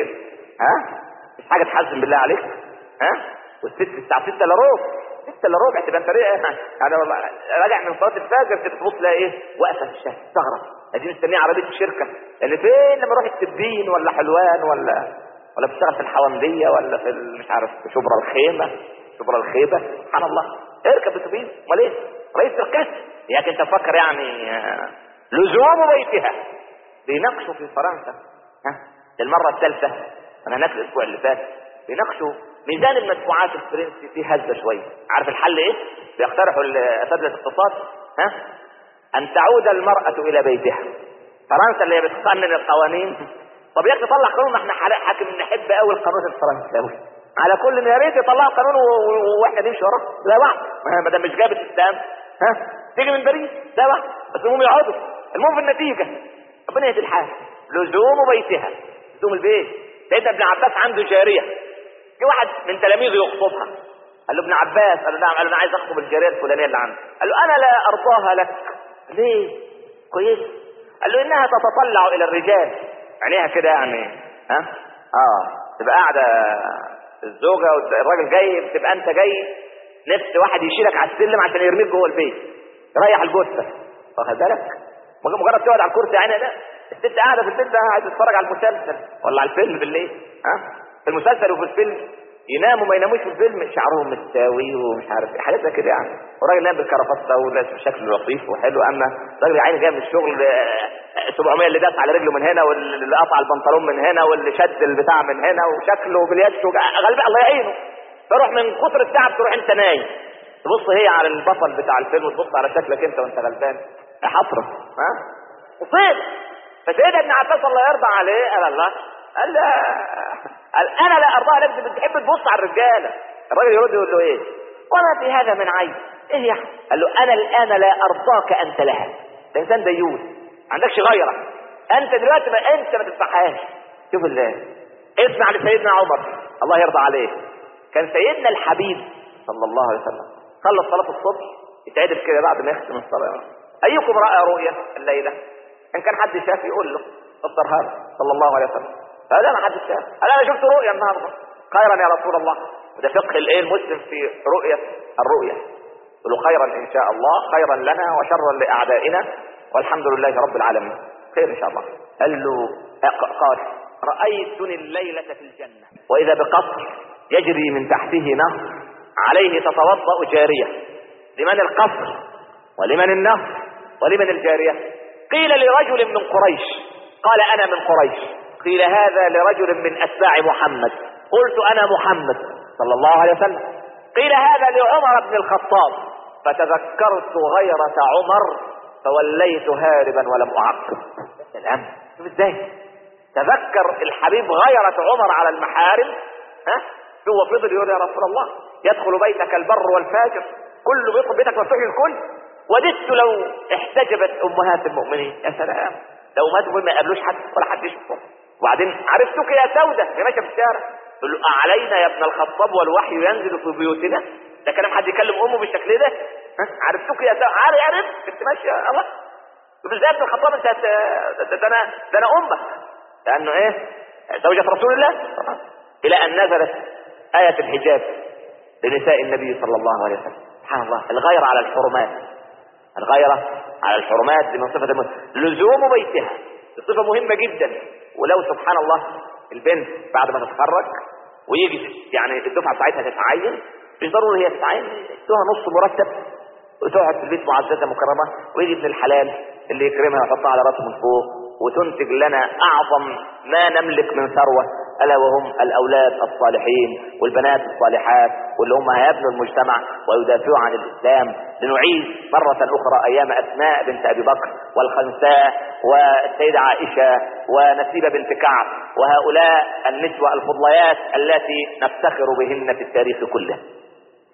ها مش حاجه تحزن بالله عليك ها والست الساعه 6 الا ربع 6 الا ربع تبقى انت انا راجع من صلاه الفجر تبص تلاقي ايه واقفه في الشارع تستغرب ادي مستنيه عربيه الشركه اللي فين لما اروح التبين ولا حلوان ولا ولا بتشتغل في الحونديه ولا في مش عارف في شبرا الخيمه شبرا الخيبه سبحان الله اركب اتوبيس امال ايه رئيس القسم ياك انت تفكر يعني لزوم بيتها بيناقشوا في فرنسا ها للمره الثالثه انا هناك الاسبوع اللي فات بيناقشوا ميزان المدفوعات الفرنسي فيه هزه شويه عارف الحل ايه بيقترحوا اساتذه الاقتصاد ها ان تعود المراه الى بيتها فرنسا اللي هي بتقنن القوانين طب يا اخي طلع قانون ما احنا حاكم نحب قوي القانون الفرنساوي على كل يا ريت يطلعوا قانون واحنا نمشي وراه لا بعض ما دام مش جاب الاسلام ها تيجي من باريس لا بعض بس المهم يقعدوا المهم في النتيجه ربنا يهدي الحال لزوم بيتها لزوم البيت سيدنا ابن عباس عنده جاريه في واحد من تلاميذه يخطبها قال له ابن عباس قال له نعم قال له انا عايز اخطب الجاريه الفلانيه اللي عندي قال له انا لا ارضاها لك ليه كويس قال له انها تتطلع الى الرجال عينيها كده يعني ها اه تبقى قاعده الزوجه والراجل جاي تبقى انت جاي نفس واحد يشيلك على السلم عشان يرميك جوه البيت يريح الجثه واخد بالك مجرد تقعد على الكرسي يعني ده الست قاعده في البيت ده عايز تتفرج على المسلسل ولا على الفيلم بالليل ها في المسلسل وفي الفيلم يناموا ما يناموش في الفيلم شعرهم مستوي ومش عارف ايه حاجات زي كده يعني والراجل نام بالكرافته ولابس بشكل لطيف وحلو اما الراجل عيني جاي من الشغل 700 اللي داس على رجله من هنا واللي قطع البنطلون من هنا واللي شد البتاع من هنا وشكله باليد غالبا الله يعينه تروح من كتر التعب تروح انت نايم تبص هي على البطل بتاع الفيلم وتبص على شكلك انت وانت غلبان يا حسره ها وصيب فسيدنا ابن عباس الله يرضى عليه قال الله قال لا قال انا لا ارضاها لك بتحب تبص على الرجاله الراجل يرد يقول له ايه وما في هذا من عيب ايه يا قال له انا الان لا ارضاك انت لها ده انسان ديوث ما عندكش غيره انت دلوقتي ما انت ما تسمعهاش شوف الله اسمع لسيدنا عمر الله يرضى عليه كان سيدنا الحبيب صلى الله عليه وسلم خلص صلاه الصبح يتعدل كده بعد ما يختم الصلاه ايكم راى رؤيا الليله ان كان حد شاف يقول له فسرها له صلى الله عليه وسلم هذا ما حد شاف قال انا شفت رؤيا النهارده خيرا يا رسول الله وده فقه الايه المسلم في رؤيه الرؤيا يقول خيرا ان شاء الله خيرا لنا وشرا لاعدائنا والحمد لله رب العالمين خير ان شاء الله قال له قال رايتني الليله في الجنه واذا بقصر يجري من تحته نهر عليه تتوضا جاريه لمن القصر ولمن النهر ولمن الجاريه قيل لرجل من قريش قال انا من قريش قيل هذا لرجل من اتباع محمد قلت انا محمد صلى الله عليه وسلم قيل هذا لعمر بن الخطاب فتذكرت غيرة عمر فوليت هاربا ولم اعقب الان شوف ازاي تذكر الحبيب غيرة عمر على المحارم ها هو فضل يقول يا رسول الله يدخل بيتك البر والفاجر كل بيت بيتك مفتوح للكل وددت لو احتجبت امهات المؤمنين يا سلام لو ماتوا ما يقابلوش حد ولا حد يشوفهم وبعدين عرفتك يا سودة هي ماشيه في الشارع تقول له علينا يا ابن الخطاب والوحي ينزل في بيوتنا ده كلام حد يكلم امه بالشكل ده ها عرفتك يا سودة عارف عارف كنت ماشيه الله تقول ازاي ابن الخطاب انت ده انا ده انا امك لانه ايه زوجة رسول الله الى ان نزلت آية الحجاب لنساء النبي صلى الله عليه وسلم سبحان الله الغيرة على الحرمات الغيرة على الحرمات دي من صفة المسلم لزوم بيتها صفة مهمة جدا ولو سبحان الله البنت بعد ما تتخرج ويجي يعني الدفعة بتاعتها تتعين مش ضروري هي تتعين ادوها نص مرتب وتقعد في البيت معززة مكرمة ويجي ابن الحلال اللي يكرمها ويحطها على راسه من فوق وتنتج لنا اعظم ما نملك من ثروة الا وهم الاولاد الصالحين والبنات الصالحات واللي هم هيبنوا المجتمع ويدافعوا عن الاسلام لنعيد مرة اخرى ايام اسماء بنت ابي بكر والخنساء والسيدة عائشة ونسيبة بنت كعب وهؤلاء النسوة الفضليات التي نفتخر بهن في التاريخ كله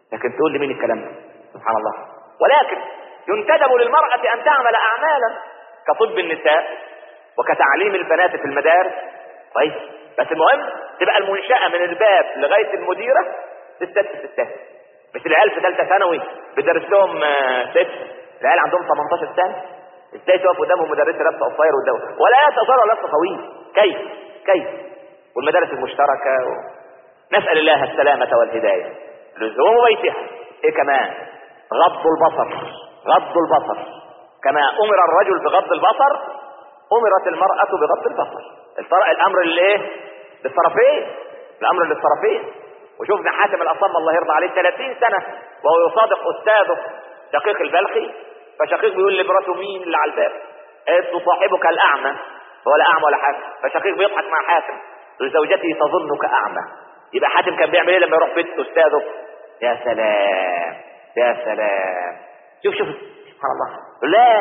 لكن تقول لي مين الكلام ده سبحان الله ولكن ينتدب للمرأة أن تعمل أعمالا كطب النساء وكتعليم البنات في المدارس طيب بس المهم تبقى المنشأة من الباب لغاية المديرة ستات ستات مش العيال في ثالثة ثانوي بيدرس لهم آه، ست العيال عندهم 18 سنة ازاي تقف قدامهم مدرسة لابسة قصير قدامهم ولا يتصل ولا لابسة طويل كيف كيف والمدارس المشتركة و... نسأل الله السلامة والهداية لزوم بيتها ايه كمان غض البصر غض البصر كما امر الرجل بغض البصر امرت المرأة بغض البصر الفرق الامر اللي ايه للطرفين الامر للطرفين وشوفنا حاتم الاصم الله يرضى عليه 30 سنة وهو يصادق استاذه شقيق البلخي فشقيق بيقول لمراته مين اللي على الباب قالت صاحبك الاعمى هو لا اعمى ولا حاجه فشقيق بيضحك مع حاتم زوجتي تظنك اعمى يبقى حاتم كان بيعمل ايه لما يروح بيت استاذه يا سلام يا سلام شوف شوف سبحان الله لا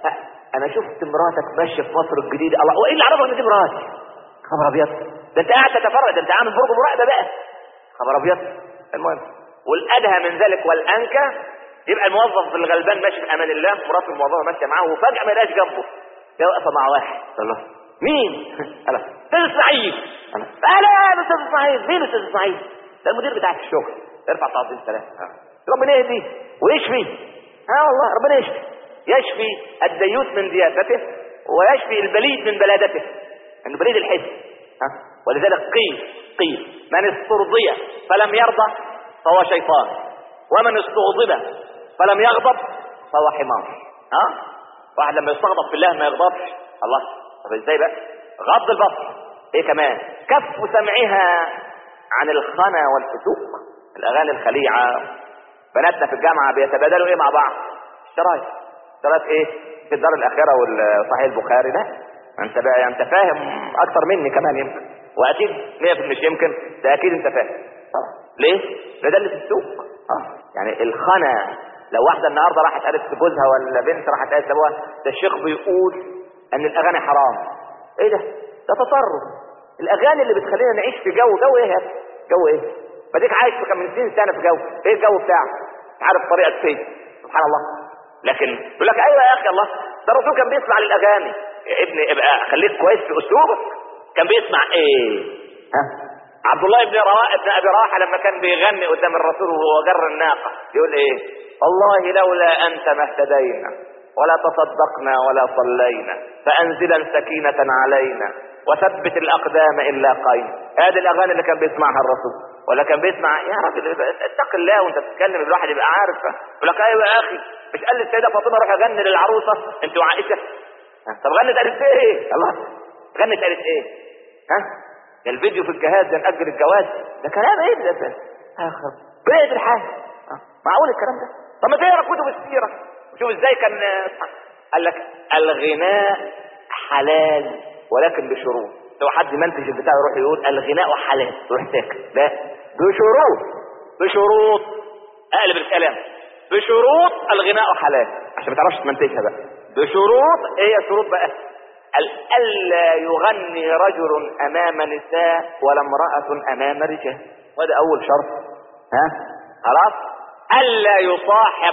انا شفت مراتك ماشيه في مصر الجديده الله وايه اللي عرفه ان دي مراتي خبر ابيض ده انت قاعد تتفرج ده انت عامل برج مراقبه بقى خبر ابيض المهم والادهى من ذلك والانكى يبقى الموظف الغلبان ماشي في امان الله مراته الموظفه ماشيه معاه وفجاه ما يلاقيش جنبه ده واقفه مع واحد الله مين؟ انا استاذ اسماعيل انا اهلا استاذ اسماعيل مين استاذ اسماعيل؟ ده المدير بتاع الشغل ارفع تعظيم سلام ربنا يهديه ويشفي ها والله ربنا يشفي يشفي الديوث من دياثته ويشفي البليد من بلادته انه بليد الحس ها ولذلك قيل قيل من استرضي فلم يرضى فهو شيطان ومن استغضب فلم يغضب فهو حمار ها واحد لما يستغضب في الله ما يغضبش الله طب ازاي بقى غض البصر ايه كمان كف سمعها عن الخنا والفسوق الاغاني الخليعه بناتنا في الجامعه بيتبادلوا ايه مع بعض الشرايط شرايط ايه في الدار الاخره والصحيح البخاري ده انت بقى انت فاهم اكتر مني كمان يمكن واكيد 100% مش يمكن ده اكيد انت فاهم طبعا ليه ده ده اللي في السوق اه يعني الخنا لو واحده النهارده راحت قالت لجوزها ولا بنت راحت قالت لابوها ده الشيخ بيقول ان الاغاني حرام ايه ده ده تطرف الاغاني اللي بتخلينا نعيش في جو جو ايه يا أخي؟ جو ايه بديك عايش في 50 سنه في جو ايه الجو بتاعك عارف طريقه فين سبحان الله لكن يقول لك ايوه يا اخي الله ده الرسول كان بيسمع للاغاني يا ابني ابقى خليك كويس في اسلوبك كان بيسمع ايه ها عبد الله بن رواء ابن ابي راحه لما كان بيغني قدام الرسول وهو جر الناقه يقول ايه والله لولا انت ما اهتدينا ولا تصدقنا ولا صلينا فانزلا سكينه علينا وثبت الاقدام الا قيم هذه الاغاني اللي كان بيسمعها الرسول ولا كان بيسمع يا راجل اتق الله وانت بتتكلم الواحد يبقى عارف يقول لك ايوه يا اخي مش قال السيده فاطمه روح غني للعروسه انت وعائشه طب غنت قالت ايه الله غنت قالت ايه ها ده الفيديو في الجهاز ده نأجل الجواز ده كلام ايه ده ده اخر بيت الحال معقول الكلام ده طب ما تقرا كتب السيره وشوف ازاي كان قال لك الغناء حلال ولكن بشروط لو حد منتج البتاع يروح يقول الغناء حلال يروح ساكت لا بشروط بشروط اقلب الكلام بشروط الغناء حلال عشان ما تعرفش تمنتجها بقى بشروط ايه هي شروط بقى ألا يغني رجل أمام نساء ولا امرأة أمام رجال وهذا أول شرط ها خلاص ألا يصاحب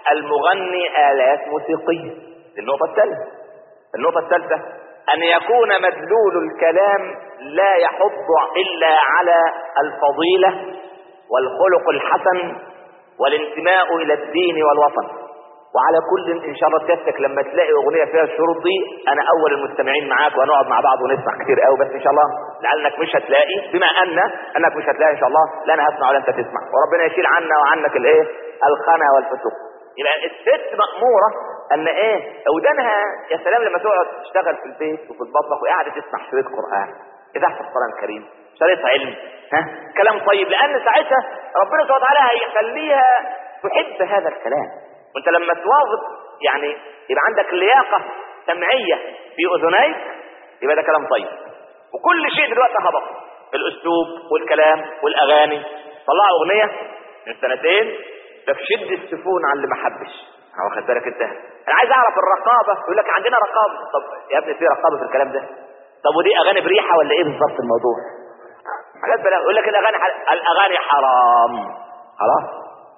المغني آلات موسيقية دي النقطة الثالثة النقطة الثالثة أن يكون مدلول الكلام لا يحض إلا على الفضيلة والخلق الحسن والانتماء إلى الدين والوطن وعلى كل ان شاء الله سيادتك لما تلاقي اغنيه فيها الشروط دي انا اول المستمعين معاك وهنقعد مع بعض ونسمع كتير قوي بس ان شاء الله لعلك مش هتلاقي بما ان انك مش هتلاقي ان شاء الله لا انا هسمع ولا انت تسمع وربنا يشيل عنا وعنك الايه الخنا والفسوق يبقى الست ماموره ان ايه ودانها يا سلام لما تقعد تشتغل في البيت وفي المطبخ وقاعده تسمع شريط قران اذاعه القران الكريم شريط علم ها كلام طيب لان ساعتها ربنا سبحانه وتعالى هيخليها تحب هذا الكلام وانت لما تواظب يعني يبقى عندك لياقة سمعية في اذنيك يبقى ده كلام طيب وكل شيء دلوقتي هبط الاسلوب والكلام والاغاني طلعوا اغنية من سنتين ده في شد السفون على اللي ما حبش واخد بالك انت انا عايز اعرف الرقابة يقول لك عندنا رقابة طب يا ابني في رقابة في الكلام ده طب ودي اغاني بريحة ولا ايه بالظبط الموضوع حاجات بلا يقول لك الاغاني حل... الاغاني حرام خلاص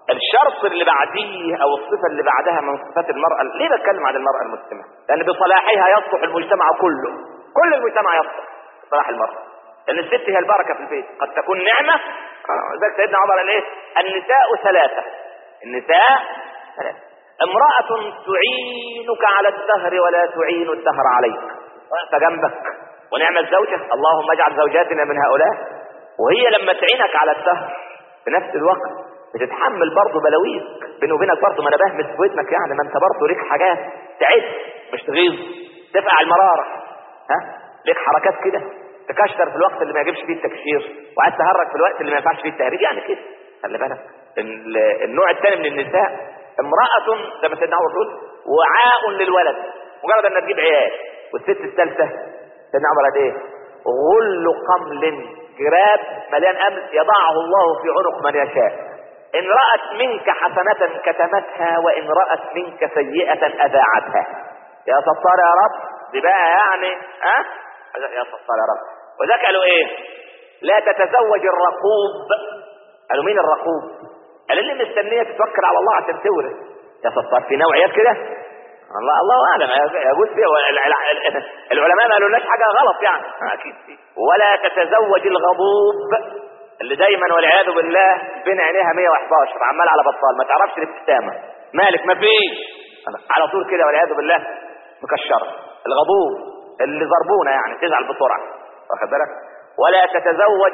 الشرط اللي بعديه او الصفة اللي بعدها من صفات المرأة ليه بتكلم عن المرأة المسلمة لان بصلاحها يصلح المجتمع كله كل المجتمع يصلح بصلاح المرأة لان الست هي البركة في البيت قد تكون نعمة آه، ذلك سيدنا عمر قال ايه النساء ثلاثة النساء ثلاثة امرأة تعينك على الدهر ولا تعين الدهر عليك وقت جنبك ونعم الزوجة اللهم اجعل زوجاتنا من هؤلاء وهي لما تعينك على الدهر في نفس الوقت بتتحمل برضه بلاويك بيني وبينك برضه ما انا بهمس في ودنك يعني ما انت برضه ليك حاجات تعد مش تغيظ تفقع المرارة ها ليك حركات كده تكشر في الوقت اللي ما يجيبش فيه التكشير وعايز تهرج في الوقت اللي ما ينفعش فيه التهريج يعني كده خلي بالك النوع الثاني من النساء امرأة زي ما سيدنا عمر بيقول وعاء للولد مجرد انها تجيب عيال والست الثالثة سيدنا عمر قال ايه غل قمل جراب مليان امل يضعه الله في عنق من يشاء ان رأت منك حسنة كتمتها وان رأت منك سيئة اذاعتها يا ستار يا رب دي بقى يعني ها أه؟ يا ستار يا رب وذاك قالوا ايه لا تتزوج الرقوب قالوا مين الرقوب قال اللي مستنيه تتوكل على الله عشان تورث يا ستار في نوعيات كده الله الله اعلم يجوز فيها العلماء ما قالولناش حاجه غلط يعني اكيد فيه ولا تتزوج الغضوب اللي دايما والعياذ بالله بين عينيها 111 عمال على بطال ما تعرفش الابتسامه مالك ما فيش على طول كده والعياذ بالله مكشره الغضوب اللي ضربونا يعني تزعل بسرعه واخد بالك ولا تتزوج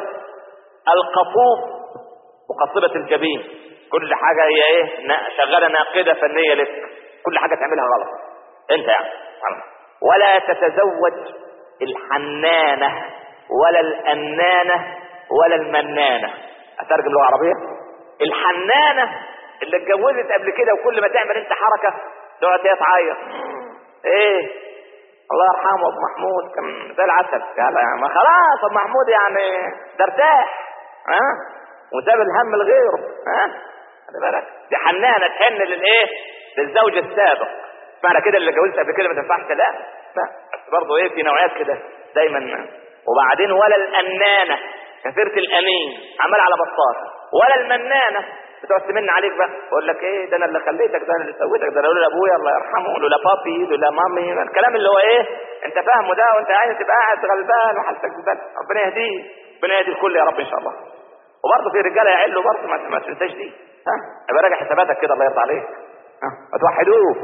القطوف مقصبة الجبين كل حاجة هي ايه شغالة ناقدة فنية لك كل حاجة تعملها غلط انت يعني ولا تتزوج الحنانة ولا الأنانة ولا المنانة أترجم لغة عربية الحنانة اللي اتجوزت قبل كده وكل ما تعمل انت حركة تقعد هي تعيط ايه الله يرحمه ابو محمود كان زي العسل يعني ما خلاص ابو محمود يعني ده ارتاح ها وساب الهم لغيره ها خلي بالك دي حنانه تحن للايه للزوج السابق معنى كده اللي جوزت قبل كده ما تنفعش لا لا بس برضه ايه في نوعيات كده دايما وبعدين ولا الانانه كثيره الانين عمال على بطال ولا المنانه بتقعد تمن عليك بقى بقول لك ايه ده انا اللي خليتك ده انا اللي سويتك ده انا اقول لابويا الله يرحمه لولا بابي لولا مامي الكلام اللي هو ايه انت فاهمه ده وانت عايز تبقى قاعد غلبان وحالتك زباله ربنا يهديه ربنا يهدي الكل يا رب ان شاء الله وبرضه في رجاله يعلوا برضه ما ما تنساش دي ها ابقى راجع حساباتك كده الله يرضى عليك ها ما توحدوه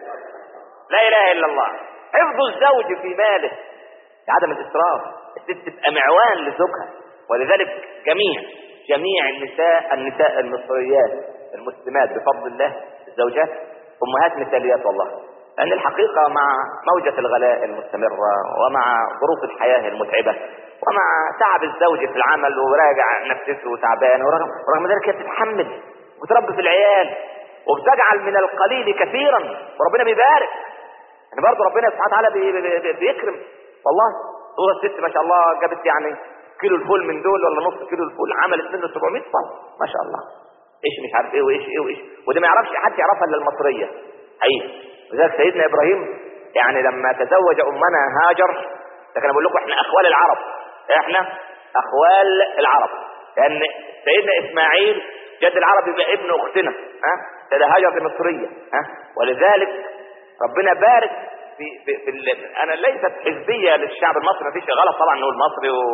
لا اله الا الله حفظ الزوج في ماله عدم الاسراف الست تبقى معوان لزوجها ولذلك جميع جميع النساء النساء المصريات المسلمات بفضل الله الزوجات امهات مثاليات والله لان الحقيقه مع موجه الغلاء المستمره ومع ظروف الحياه المتعبه ومع تعب الزوج في العمل وراجع نفسه تعبان ورغم ذلك هي بتتحمل وتربي في العيال وبتجعل من القليل كثيرا وربنا بيبارك يعني برضه ربنا سبحانه وتعالى بي بي بي بيكرم والله صورة الست ما شاء الله جابت يعني كيلو الفول من دول ولا نص كيلو الفول عملت منه 700 طن ما شاء الله ايش مش عارف ايه وايش ايه وايش وده ما يعرفش حد يعرفها الا المصريه حقيقي وذلك سيدنا ابراهيم يعني لما تزوج امنا هاجر لكن انا بقول لكم احنا اخوال العرب احنا اخوال العرب لان سيدنا اسماعيل جد العرب يبقى ابن اختنا ها ده هاجر مصريه ها ولذلك ربنا بارك في, في, في ال... انا ليست حزبيه للشعب المصري ما فيش غلط طبعا نقول مصري و...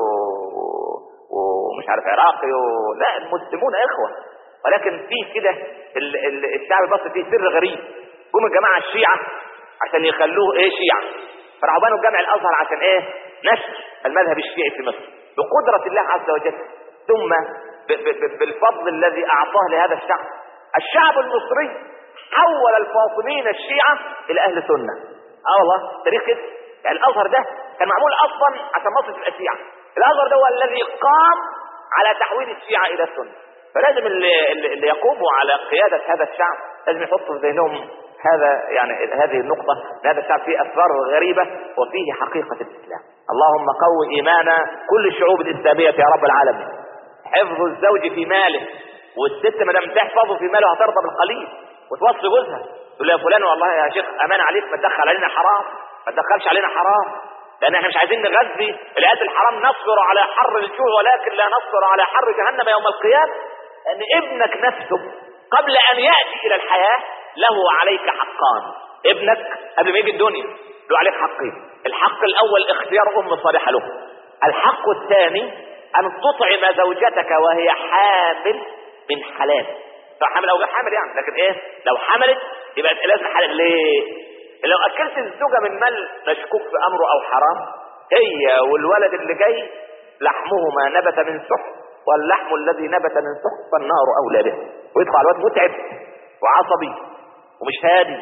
ومش عارف عراقي و... لا المسلمون اخوه ولكن في كده ال... ال... الشعب المصري فيه سر غريب جم الجماعه الشيعه عشان يخلوه ايه شيعه فراحوا بنوا جامع الازهر عشان ايه نشر المذهب الشيعي في مصر بقدره الله عز وجل ثم ب... ب... بالفضل الذي اعطاه لهذا الشعب الشعب المصري حول الفاطميين الشيعة الى اهل سنة اه والله تاريخ كده يعني الازهر ده كان معمول اصلا عشان مصر تبقى شيعة الازهر ده هو الذي قام على تحويل الشيعة الى السنة فلازم اللي, اللي يقوموا على قيادة هذا الشعب لازم يحطوا في ذهنهم هذا يعني هذه النقطة هذا الشعب فيه اسرار غريبة وفيه حقيقة الاسلام اللهم قو ايمان كل الشعوب الاسلامية يا رب العالمين حفظ الزوج في ماله والست ما دام تحفظه في ماله هترضى بالقليل وتوصي جوزها تقول له يا فلان والله يا شيخ امان عليك ما تدخل علينا حرام ما تدخلش علينا حرام لان احنا مش عايزين نغذي الايات الحرام نصبر على حر الجوع ولكن لا نصبر على حر جهنم يوم القيامه لان ابنك نفسه قبل ان يأتي الى الحياة له عليك حقان ابنك قبل ما يجي الدنيا له عليك حقين الحق الاول اختيار ام صالحة له الحق الثاني ان تطعم زوجتك وهي حامل من حلال فحامل او غير حامل يعني لكن ايه لو حملت يبقى لازم حلال ليه لو اكلت الزوجة من مال مشكوك في امره او حرام هي والولد اللي جاي لحمهما نبت من سحت واللحم الذي نبت من سحت فالنار اولى به ويدخل على الواد متعب وعصبي ومش هادي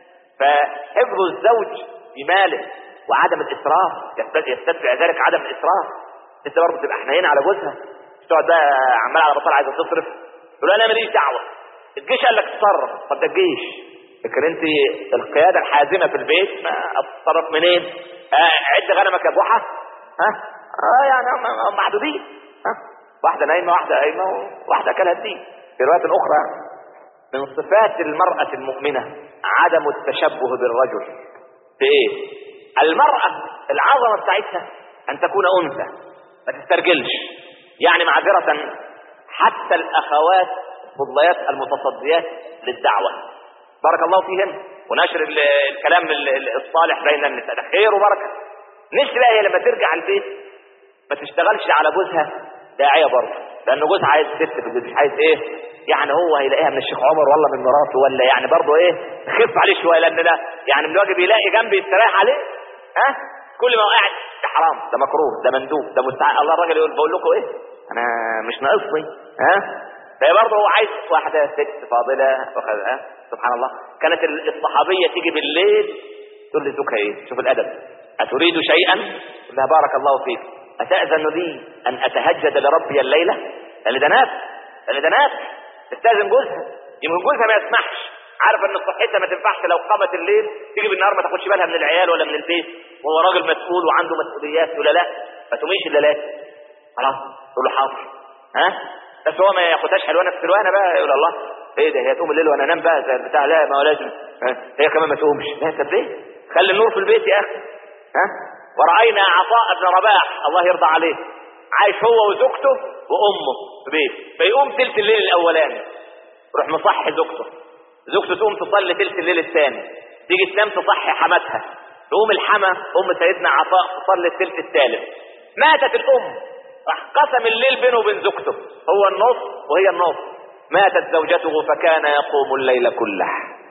فحفظ الزوج بماله وعدم الاسراف يستدفع ذلك عدم الاسراف انت برضه تبقى حنين على جوزها مش تقعد بقى عمال على بطال عايزه تصرف تقول انا ماليش دعوه الجيش قال لك اتصرف طب ده الجيش لكن انت القياده الحازمه في البيت ما اتصرف منين آه عد غنمك يا بوحه ها اه يعني هم معدودين ها واحده نايمه واحده قايمه وواحده اكلها الدين في روايه اخرى من صفات المراه المؤمنه عدم التشبه بالرجل في ايه المراه العظمه بتاعتها ان تكون انثى ما تسترجلش يعني معذره حتى الاخوات الفضليات المتصديات للدعوه بارك الله فيهن ونشر الكلام الصالح بين النساء ده خير وبركه نفسي بقى هي لما ترجع البيت ما تشتغلش على جوزها داعيه برضه لان جوزها عايز ست في البيت مش عايز ايه يعني هو هيلاقيها من الشيخ عمر ولا من مراته ولا يعني برضه ايه خف عليه شويه لان ده يعني من الواجب يلاقي جنبي يستريح عليه ها كل ما هو قاعد ده حرام ده مكروه ده مندوب ده مستعان الله الراجل يقول بقول لكم ايه انا مش ناقصني ها فهي برضه هو عايز واحده ست فاضله وخذها سبحان الله كانت الصحابيه تيجي بالليل تقول لزوجها ايه شوف الادب اتريد شيئا لها بارك الله فيك اتاذن لي ان اتهجد لربي الليله لان ده ناس لان ده ناس استاذن جوزها يمكن جوزها ما يسمحش عارف ان صحتها ما تنفعش لو قامت الليل تيجي بالنهار ما تاخدش بالها من العيال ولا من البيت وهو راجل مسؤول وعنده مسؤوليات ولا لا ما تقوميش الا لا خلاص تقول له حاضر ها بس هو ما ياخدهاش حلوانه في حلوانه بقى يقول الله ايه ده هي تقوم الليل وانا انام بقى زي البتاع لا ما هو لازم هي كمان ما تقومش لا طب ليه خلي النور في البيت يا اخي ها ورأينا عطاء بن رباح الله يرضى عليه عايش هو وزوجته وامه في بيت فيقوم تلت الليل الاولاني يروح مصحي زوجته زوجته تقوم تصلي تلت الليل الثاني تيجي تنام تصحي حماتها تقوم الحما ام سيدنا عطاء تصلي التلت الثالث ماتت الام راح قسم الليل بينه وبين زوجته هو النص وهي النص ماتت زوجته فكان يقوم الليل كله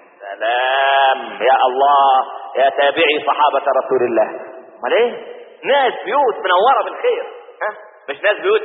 سلام يا الله يا تابعي صحابة رسول الله امال ايه ناس بيوت منورة بالخير ها مش ناس بيوت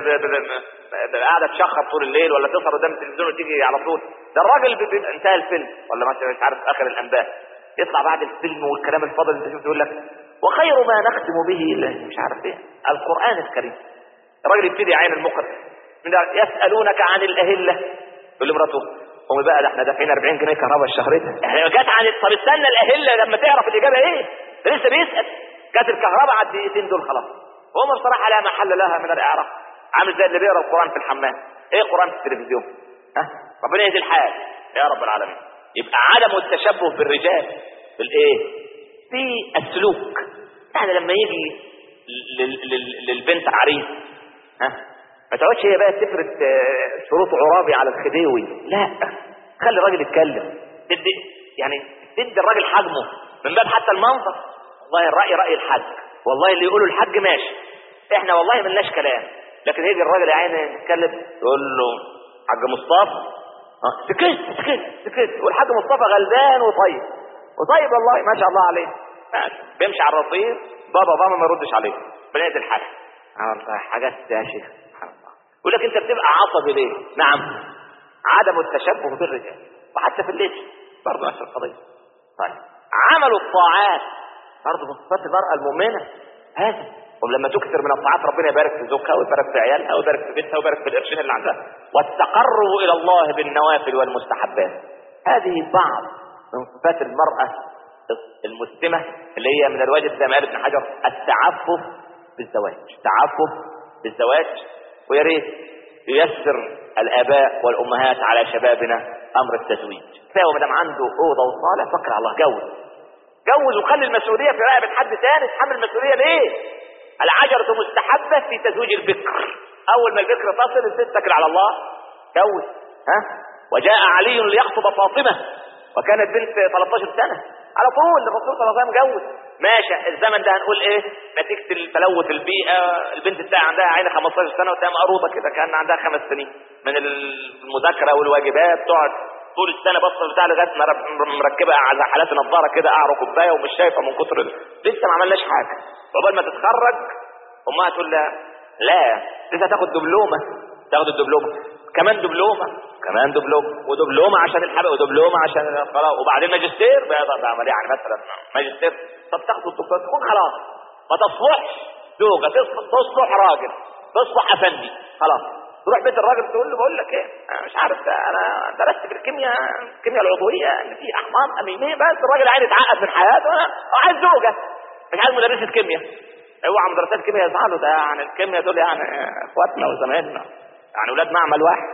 قاعدة تشخر طول الليل ولا تسهر قدام التلفزيون وتيجي على طول ده الراجل بيبقى انتهى الفيلم ولا مش عارف اخر الانباء يطلع بعد الفيلم والكلام الفاضل اللي انت يقول لك وخير ما نختم به الا مش عارف ايه القران الكريم الراجل يبتدي يعين المقر يسالونك عن الاهله يقول لمراته قومي بقى ده احنا دافعين 40 جنيه كهرباء الشهر ده احنا جت عن طب استنى الاهله لما تعرف الاجابه ايه ده لسه بيسال جت الكهرباء على الدقيقتين دول خلاص وهم بصراحه لا محل لها من الاعراب عامل زي اللي بيقرا القران في الحمام ايه قران في التلفزيون ها ربنا يهدي الحال يا رب العالمين يبقى عدم التشبه بالرجال بالايه في السلوك يعني لما يجي للبنت عريس ها ما تقعدش هي بقى تفرد شروط عرابي على الخديوي لا خلي الراجل يتكلم تدي يعني تدي الراجل حجمه من باب حتى المنظر والله الرأي رأي الحج والله اللي يقولوا الحج ماشي احنا والله ملناش كلام لكن يجي الراجل يا عيني يتكلم يقول له حاج مصطفى اه سكت سكت سكت والحاج مصطفى غلبان وطيب وطيب والله ما شاء الله عليه ماشي بيمشي على الرصيف بابا بابا ما يردش عليه بنادي الحاج اه حاجات يا شيخ سبحان الله يقول لك انت بتبقى عصبي ليه نعم عدم التشبه بالرجال وحتى في الليل برضه نفس القضيه طيب عمل الطاعات برضه من صفات المراه المؤمنه هذا ولما تكثر من الطاعات ربنا يبارك في زوجها ويبارك في عيالها ويبارك في بيتها ويبارك في القرشين اللي عندها والتقرب الى الله بالنوافل والمستحبات هذه بعض من صفات المراه المسلمه اللي هي من الواجب زي ما قال ابن حجر التعفف بالزواج التعفف بالزواج ويا ريت ييسر الاباء والامهات على شبابنا امر التزويج فهو ما دام عنده اوضه وصاله فكر على الله جوز جوز وخلي المسؤوليه في رقبه حد ثاني تحمل المسؤوليه ليه؟ العجرة مستحبة في تزويج البكر أول ما البكر تصل الست تكل على الله جوز ها وجاء علي ليخطب فاطمة وكانت بنت 13 سنة على طول الرسول صلى الله عليه وسلم جوز ماشي الزمن ده هنقول ايه نتيجة تلوث البيئة البنت بتاعي عندها عين 15 سنة وتبقى مقروضة كده كان عندها خمس سنين من المذاكرة والواجبات تقعد طول السنة بص بتاع لغاية ما مركبة على حالات نظارة كده قعر كوباية ومش شايفة من كتر لسه ما عملناش حاجة عقبال ما تتخرج امها تقول لها لا لسه تاخد دبلومة تاخد الدبلومة كمان دبلومة كمان دبلومة ودبلومة عشان الحبق ودبلومة عشان خلاص وبعدين ماجستير بقى عملية يعني مثلا ماجستير طب تاخد الدكتور تكون خلاص ما تصلحش زوجة تصلح راجل تصلح افندي خلاص تروح بيت الراجل تقول له بقول لك ايه انا مش عارف انا درست في الكيمياء الكيمياء العضويه ان في احماض امينيه بس الراجل عايز يتعقد من حياته عايز زوجه مش عايز مدرسه كيمياء اوعى مدرسات الكيمياء يزعلوا ده يعني الكيمياء دول يعني اخواتنا وزمايلنا يعني اولاد معمل واحد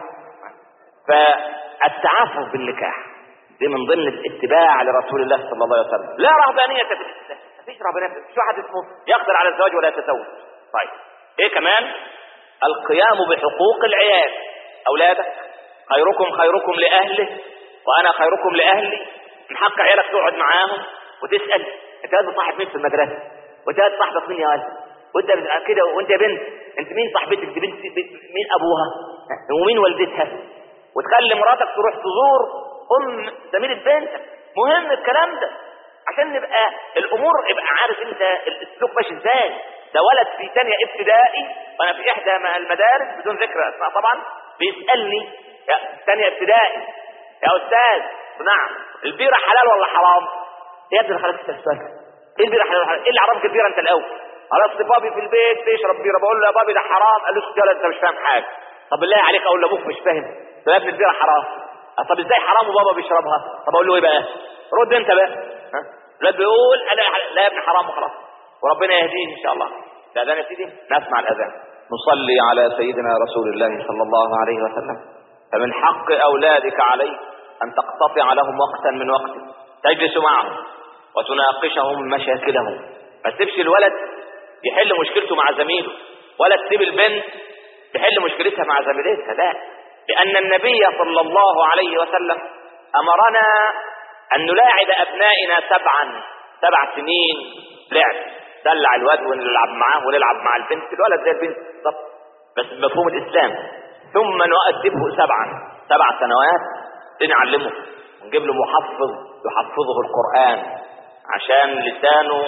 فالتعافف بالنكاح دي من ضمن الاتباع لرسول الله صلى الله عليه وسلم لا رهبانيه في الاسلام مفيش رهبانيه مفيش واحد اسمه يقدر على الزواج ولا يتزوج طيب ايه كمان القيام بحقوق العيال اولادك خيركم خيركم لاهله وانا خيركم لاهلي من حق عيالك تقعد معاهم وتسال انت لازم صاحب مين في المدرسه وانت لازم صاحبك مين يا ولد وانت كده وانت يا بنت انت مين صاحبتك دي بنت مين ابوها ومين والدتها وتخلي مراتك تروح تزور ام زميلة بنتك مهم الكلام ده عشان نبقى الامور يبقى عارف انت الاسلوب ماشي ازاي ده ولد في ثانيه ابتدائي وانا في احدى المدارس بدون ذكر اسماء طبعا بيسالني يا ثانيه ابتدائي يا استاذ نعم البيره حلال ولا حرام؟ يا ابني خلاص السؤال ايه البيره حلال ولا حرام؟ ايه اللي عرفك البيره انت الاول؟ خلاص بابي في البيت بيشرب بيره بقول له يا بابي ده حرام قال له يا انت مش فاهم حاجه طب بالله عليك اقول لابوك مش فاهم طب يا ابني البيره حرام طب ازاي حرام وبابا بيشربها طب اقول له ايه بقى رد انت بقى ها لا بيقول انا لا يا ابني حرام وخلاص وربنا يهديه ان شاء الله الاذان يا سيدي نسمع الاذان نصلي على سيدنا رسول الله صلى الله عليه وسلم فمن حق اولادك عليك ان تقتطع لهم وقتا من وقتك تجلس معهم وتناقشهم مشاكلهم ما تسيبش الولد يحل مشكلته مع زميله ولا تسيب البنت تحل مشكلتها مع زميلتها لا لأن النبي صلى الله عليه وسلم أمرنا أن نلاعب أبنائنا سبعا سبع سنين لعب دلع الواد ونلعب معاه ونلعب مع البنت الولد زي البنت بالظبط بس بمفهوم الإسلام ثم نؤدبه سبعا سبع سنوات نعلمه نجيب له محفظ يحفظه القرآن عشان لسانه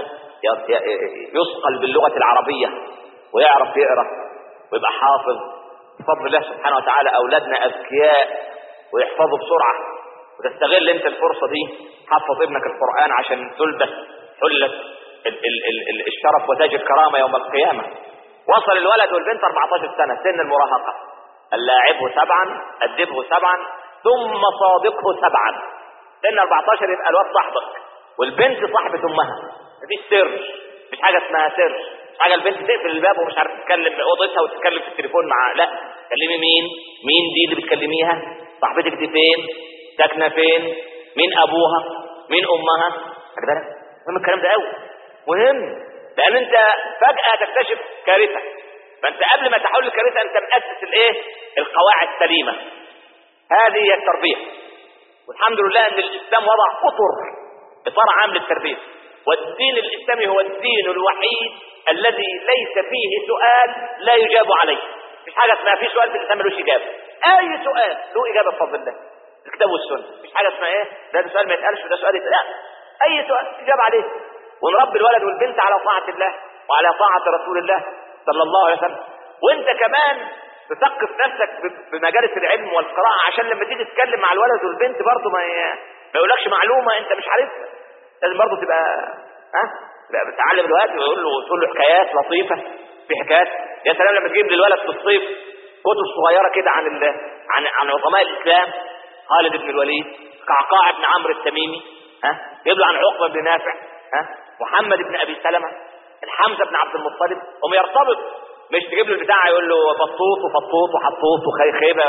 يثقل باللغة العربية ويعرف يقرأ ويبقى حافظ بفضل الله سبحانه وتعالى أولادنا أذكياء ويحفظوا بسرعة وتستغل انت الفرصة دي حفظ ابنك القرآن عشان تلبس حلة ال ال ال الشرف وتاج الكرامة يوم القيامة وصل الولد والبنت 14 سنة سن المراهقة اللاعبه سبعا أدبه سبعا ثم صادقه سبعا سن 14 يبقى الواد صاحبك والبنت صاحبة امها مفيش سر مش حاجة اسمها سر مش حاجة البنت تقفل الباب ومش عارف تتكلم في اوضتها وتتكلم في التليفون مع لا كلمي مين مين دي اللي بتكلميها صاحبتك دي فين ساكنة فين مين ابوها مين امها خلي بالك مهم الكلام ده قوي مهم لان انت فجأة تكتشف كارثة فانت قبل ما تحول الكارثة انت مؤسس الايه القواعد السليمة هذه هي التربية والحمد لله ان الاسلام وضع اطر اطار عام للتربية والدين الاسلامي هو الدين الوحيد الذي ليس فيه سؤال لا يجاب عليه مش حاجة اسمها في سؤال في الاسلام ملوش اجابة اي سؤال له اجابة بفضل الله الكتاب والسنة مش حاجة اسمها ايه ده سؤال ما يتقالش وده سؤال يتقال لا اي سؤال اجابة عليه ونربي الولد والبنت على طاعة الله وعلى طاعة رسول الله صلى الله عليه وسلم وانت كمان تثقف نفسك بمجالس العلم والقراءة عشان لما تيجي تتكلم مع الولد والبنت برضه ما ي... ما يقولكش معلومة انت مش عارفها لازم برضه تبقى ها تبقى بتعلم الولد ويقول له تقول له حكايات لطيفة في حكايات يا سلام لما تجيب للولد في الصيف كتب صغيرة كده عن ال... عن عن عظماء الإسلام خالد بن الوليد قعقاع بن عمرو التميمي ها جيب له عن عقبة بن نافع ها محمد بن ابي سلمة الحمزة بن عبد المطلب هم يرتبط مش تجيب له البتاع يقول له بطوط وفطوط وحطوط وخيبة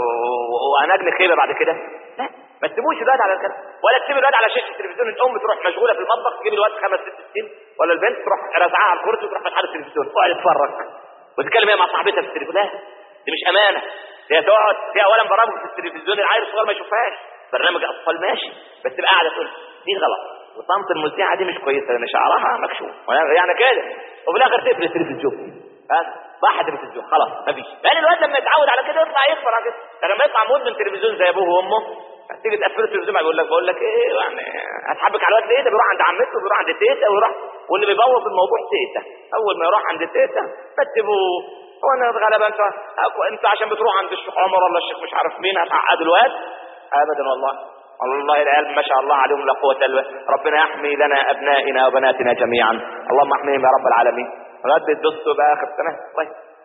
وهنجل خيبة بعد كده لا ما تسيبوش الواد على الكلام ولا تسيب الواد على شاشة التلفزيون الام تروح مشغولة في المطبخ تجيب الواد خمس ست سنين ولا البنت تروح رازعاها على الكرسي وتروح فاتحة التلفزيون تقعد تتفرج وتتكلم هي مع صاحبتها في التليفون لا دي مش امانة هي تقعد في اولا برامج في التلفزيون العيل الصغير ما يشوفهاش برنامج اطفال ماشي بس تبقى قاعده تقول دي غلط وطنط المذيعه دي مش كويسه لان شعرها مكشوف يعني كده وفي الاخر تقفل التلفزيون راحت التلفزيون خلاص مفيش لان الواد لما يتعود على كده يطلع يكبر على كده لما يطلع مدمن تلفزيون زي ابوه وامه تيجي تقفل التلفزيون بيقول لك بقول لك ايه يعني هتحبك على الواد ليه ده بيروح عند عمته وبيروح عند تيتا ويروح واللي بيبوظ الموضوع تيتا اول ما يروح عند تيتا فتبوه وانا غالبا انت انت عشان بتروح عند الشيخ عمر ولا الشيخ مش عارف مين هتعقد الواد ابدا والله والله العيال ما شاء الله عليهم لا قوه الا ربنا يحمي لنا ابنائنا وبناتنا جميعا اللهم احميهم يا رب العالمين غد الدستور بقى اخر سنه طيب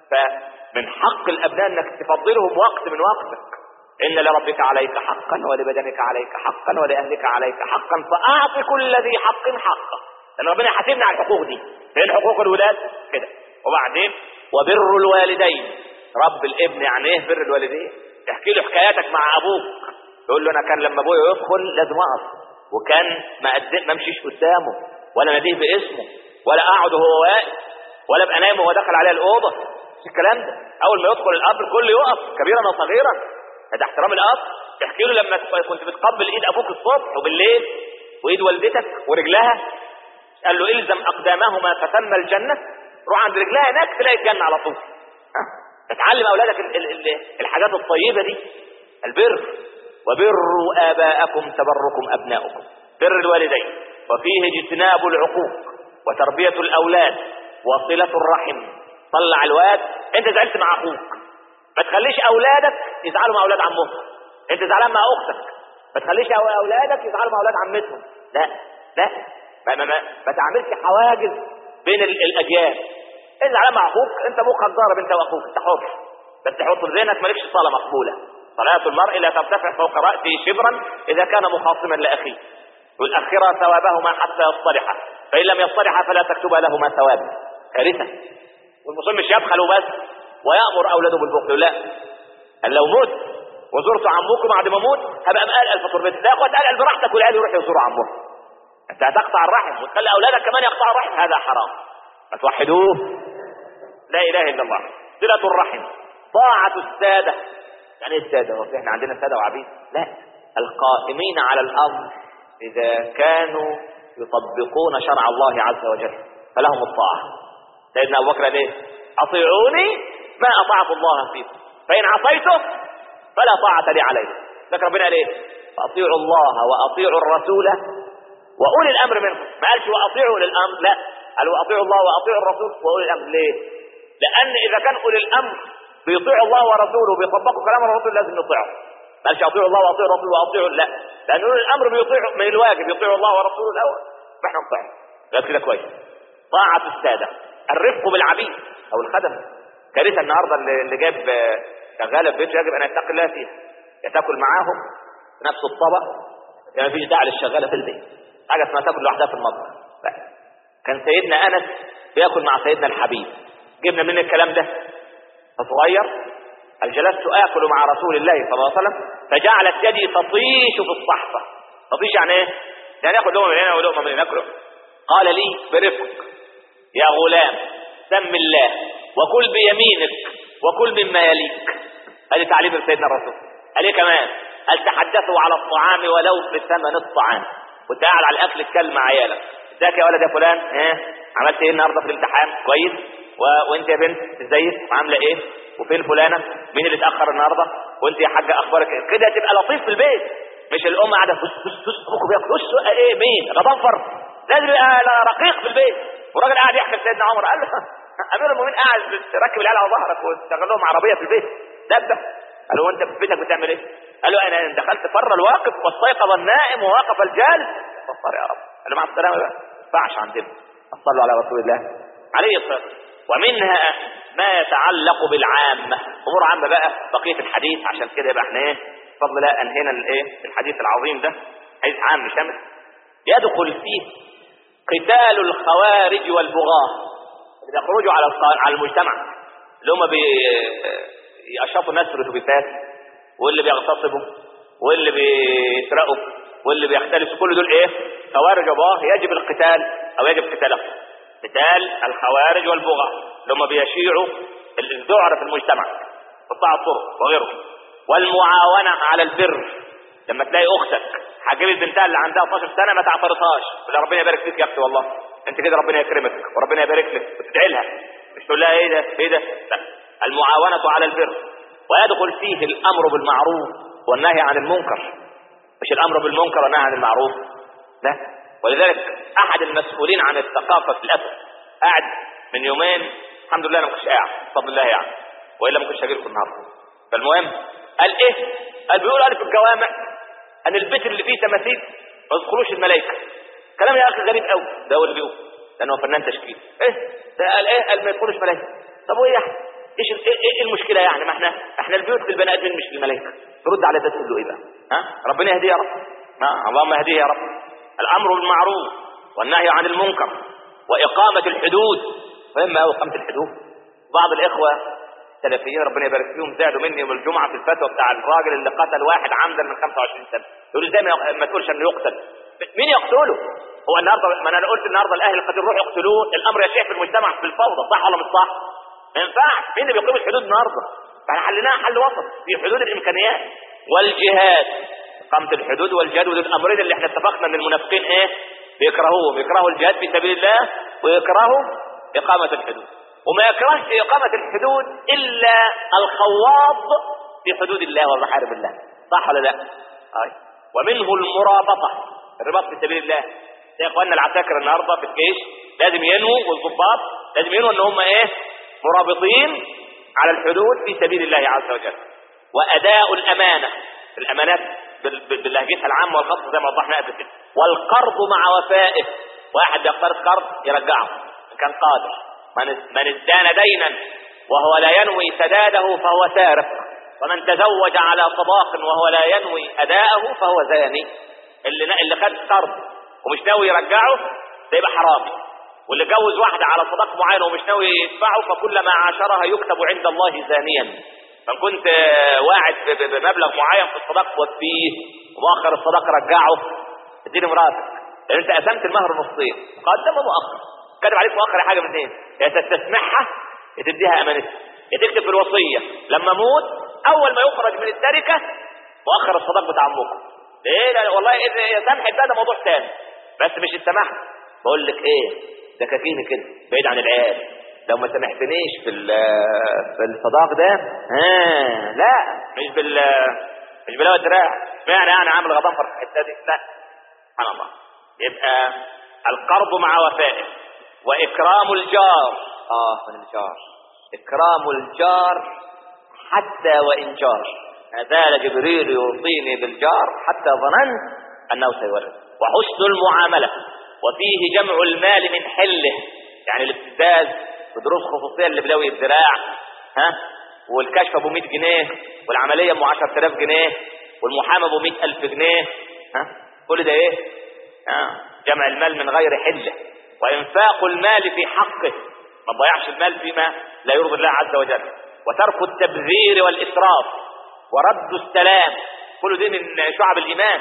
فمن حق الابناء انك تفضلهم وقت من وقتك ان لربك عليك حقا ولبدنك عليك حقا ولاهلك عليك حقا فاعط كل ذي حق حقه لان ربنا يحاسبنا على الحقوق دي فين حقوق الولاد كده وبعدين وبر الوالدين رب الابن يعني ايه بر الوالدين تحكي له حكاياتك مع ابوك يقول له انا كان لما ابويا يدخل لازم اقف وكان ما ما امشيش قدامه ولا ناديه باسمه ولا اقعد وهو واقف ولا ابقى نايم وهو داخل عليا الاوضه مش الكلام ده اول ما يدخل الاب الكل يقف كبيرا وصغيرا ده احترام الاب تحكي له لما كنت بتقبل ايد ابوك الصبح وبالليل وايد والدتك ورجلها قال له الزم اقدامهما فتم الجنه روح عند رجلها هناك تلاقي الجنه على طول اتعلم اولادك الحاجات الطيبه دي البر وبروا اباءكم تبركم ابناؤكم بر الوالدين وفيه اجتناب العقوق وتربيه الاولاد وصلة الرحم طلع الواد انت زعلت مع اخوك ما تخليش اولادك يزعلوا مع اولاد عمهم انت زعلان مع اختك ما تخليش اولادك يزعلوا مع اولاد عمتهم لا لا ما, ما, ما, ما تعملش حواجز بين الاجيال انت زعلان مع اخوك انت مخك ضارب انت واخوك انت حر بس تحط في ذهنك مالكش صلاه مقبوله صلاة المرء لا ترتفع فوق رأسه شبرا إذا كان مخاصما لأخيه والأخرى ثوابهما حتى يصطلحا فإن لم يصطلحا فلا تكتب لهما ثوابا كارثة والمسلم مش يبخل وبس ويأمر أولاده بالبخل لا قال لو مت وزرت عمكم بعد ما اموت هبقى مقلقل في تربتي لا اخوات قلقل براحتك والعيال يروحوا يزوروا عمهم انت هتقطع الرحم وتخلي اولادك كمان يقطعوا الرحم هذا حرام ما توحدوه لا اله الا الله صلة الرحم طاعة السادة يعني ايه السادة هو احنا عندنا سادة وعبيد لا القائمين على الامر اذا كانوا يطبقون شرع الله عز وجل فلهم الطاعة سيدنا أبو بكر ليه أطيعوني ما أطعت الله فيكم فإن عصيته فلا طاعة لي عليه ذكر ربنا ليه فأطيعوا الله وأطيعوا الرسول وأولي الأمر منكم ما قالش وأطيعوا للأمر لا قال وأطيعوا الله وأطيعوا الرسول وأولي الأمر ليه لأن إذا كان أولي الأمر بيطيعوا الله ورسوله وبيطبقوا كلام الرسول لازم يطيعوا ما قالش أطيعوا الله وأطيعوا الرسول وأطيعوا لا لأن أولي الأمر بيطيعوا من الواجب يطيعوا الله ورسوله الأول فإحنا نطيعوا قال كده كويس طاعة السادة الرفق بالعبيد او الخدم كارثة النهاردة اللي جاب شغالة في بيته يجب ان يتقي الله فيها يتاكل معاهم نفس الطبق يعني مفيش داعي للشغالة في البيت حاجة اسمها تاكل لوحدها في المطبخ كان سيدنا انس بياكل مع سيدنا الحبيب جبنا من الكلام ده فصغير قال جلست اكل مع رسول الله صلى الله عليه وسلم فجعلت يدي تطيش في الصحفة تطيش يعني ايه؟ يعني ياخد لقمة من هنا ولقمة من هنا ياكله قال لي برفق يا غلام سم الله وكل بيمينك وكل مما يليك هذه تعليم سيدنا الرسول قال كمان هل تحدثوا على الطعام ولو بثمن الطعام وانت قاعد على الاكل اتكلم مع عيالك ازيك يا ولد يا فلان ها عملت ايه النهارده في الامتحان كويس و... وانت يا بنت ازيك عامله ايه وفين فلانه مين اللي اتاخر النهارده وانت يا حاجه اخبارك ايه كده تبقى لطيف في البيت مش الام قاعده بص بص بص ابوكم بياكل ايه مين غضنفر لازم يبقى رقيق في البيت والراجل قاعد يحكي لسيدنا عمر قال له امير المؤمنين قاعد تركب العيال على ظهرك وتشغل لهم عربيه في البيت دبه قال له انت في بيتك بتعمل ايه؟ قال له انا دخلت فر الواقف واستيقظ النائم ووقف الجالس فصر يا رب قال له مع السلامه بقى ما ينفعش عندنا صلوا على رسول الله عليه الصلاه ومنها ما يتعلق بالعامه امور عامه بقى بقيه الحديث عشان كده يبقى احنا ايه بفضل الله انهينا الايه الحديث العظيم ده حديث عام شامل يدخل فيه قتال الخوارج والبغاة اللي بيخرجوا على على المجتمع اللي هم بيشرفوا الناس في الاتوبيسات واللي بيغتصبوا واللي بيسرقوا واللي بيختلسوا كل دول ايه خوارج وبغاة يجب القتال او يجب قتالهم قتال الخوارج والبغاة اللي هم بيشيعوا الذعر في المجتمع قطاع الطرق وغيره والمعاونة على البر لما تلاقي اختك حجبت بنتها اللي عندها 12 سنة ما تعترضهاش لا ربنا يبارك فيك يا اختي والله انت كده ربنا يكرمك وربنا يبارك لك وتدعي لها مش تقول لها ايه ده ايه ده لا المعاونة على البر ويدخل فيه الامر بالمعروف والنهي عن المنكر مش الامر بالمنكر والنهي عن المعروف لا ولذلك احد المسؤولين عن الثقافة في الاسد قاعد من يومين الحمد لله انا ما كنتش قاعد بفضل الله يعني والا ما كنتش هاجي لكم النهارده فالمهم قال ايه قال بيقول قال في الجوامع ان البيت اللي فيه تماثيل ما يدخلوش الملائكه كلام يا اخي غريب قوي ده هو اللي بيقول لانه فنان تشكيل ايه ده قال ايه قال ما يدخلوش ملائكه طب وايه يعني ايش ايه, إيه المشكله يعني ما احنا احنا البيوت للبني ادمين مش للملائكه ترد على ده تقول له ايه بقى ها ربنا يهديه يا رب ها اللهم اهديه يا رب الامر بالمعروف والنهي عن المنكر واقامه الحدود مهمه قوي اقامه الحدود بعض الاخوه السلفيين ربنا يبارك فيهم زادوا مني يوم الجمعه في الفتوى بتاع الراجل اللي قتل واحد عمدا من 25 سنه يقول ازاي ما تقولش انه يقتل مين يقتله هو النهارده ما انا قلت النهارده الاهل القتيل روحوا يقتلوه الامر يشيع في المجتمع بالفوضى صح ولا مش صح ما ينفعش مين اللي بيقيم الحدود النهارده فاحنا حليناها حل وسط في حدود الامكانيات والجهاد اقامه الحدود والجهاد ودول الامرين اللي احنا اتفقنا ان المنافقين ايه بيكرهوهم يكرهوا الجهاد في سبيل الله ويكرهوا اقامه الحدود وما يكرهش اقامه الحدود الا الخواض في حدود الله ومحارم الله صح ولا لا أي. ومنه المرابطه الرباط في سبيل الله يا اخواننا العساكر النهارده في الجيش لازم ينووا والضباط لازم ينووا ان هم ايه مرابطين على الحدود في سبيل الله عز وجل واداء الامانه الامانات بلهجتها العامه والخاصه زي ما وضحنا قبل كده والقرض مع وفائه واحد يقترض قرض يرجعه ان كان قادر من من ادان دينا وهو لا ينوي سداده فهو سارق ومن تزوج على صداق وهو لا ينوي اداءه فهو زاني اللي اللي خد قرض ومش ناوي يرجعه ده يبقى حرامي واللي جوز واحدة على صداق معين ومش ناوي يدفعه فكلما عاشرها يكتب عند الله زانيا فان كنت واعد بمبلغ معين في الصداق وفيه ومؤخر الصداق رجعه اديني مراتك لان انت قسمت المهر نصين مقدم ومؤخر كاتب عليك مؤخر حاجه من اثنين يا تستسمحها يا تديها امانتها يا تكتب في الوصيه لما اموت اول ما يخرج من التركه مؤخر الصداق بتاع امكم ايه لا والله ايه سامحك ده ده موضوع ثاني بس مش السماح بقول لك ايه ده كفيني كده بعيد عن العيال لو ما سامحتنيش في في الصداق ده ها لا مش بال مش بلا دراع اشمعنى يعني عامل غضنفر في الحته دي لا سبحان الله يبقى القرض مع وفائه واكرام الجار اه من الجار اكرام الجار حتى وان جار ما زال جبريل يوصيني بالجار حتى ظننت انه سيورث وحسن المعامله وفيه جمع المال من حله يعني الابتزاز بدروس خصوصيه اللي بلاوي الذراع ها والكشف ابو 100 جنيه والعمليه ام 10000 جنيه والمحامي ابو 100000 جنيه ها كل ده ايه ها جمع المال من غير حله وانفاق المال في حقه ما تضيعش المال فيما لا يرضي الله عز وجل وترك التبذير والاسراف ورد السلام كل دي من شعب الايمان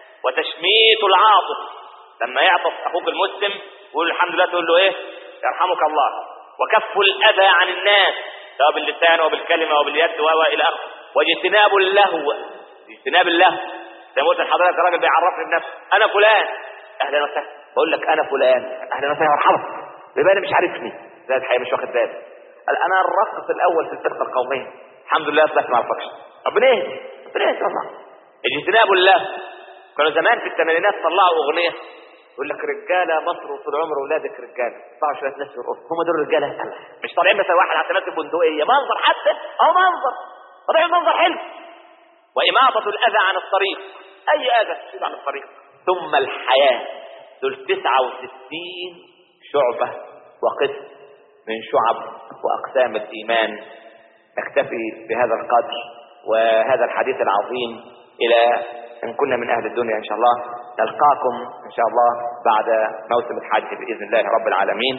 وتشميت العاطف لما يعطف اخوك المسلم يقول الحمد لله تقول له ايه يرحمك الله وكف الاذى عن الناس سواء باللسان وبالكلمه وباليد والى اخره واجتناب اللهو اجتناب اللهو زي ما قلت لحضرتك الراجل بيعرفني بنفسه انا فلان اهلا وسهلا بقول لك انا فلان اهلا وسهلا مرحبا بيبقى انا مش عارفني زي الحقيقه مش واخد بالي قال انا الرقص الاول في الفرقه القوميه الحمد لله طلعت ما اعرفكش ربنا يهدي ربنا يهدي والله اجتناب اللهو كانوا زمان في الثمانينات طلعوا اغنيه يقول لك رجاله مصر وطول عمر اولادك رجاله طلعوا شويه ناس يرقصوا هم دول الرجاله مش طالعين مثلا واحد على تماسك بندقيه منظر حتى اهو منظر طالعين منظر حلو واماطه الاذى عن الطريق اي اذى تشيل عن الطريق ثم الحياه دول 69 شعبه وقسم من شعب واقسام الايمان نكتفي بهذا القدر وهذا الحديث العظيم الى ان كنا من اهل الدنيا ان شاء الله نلقاكم ان شاء الله بعد موسم الحج باذن الله رب العالمين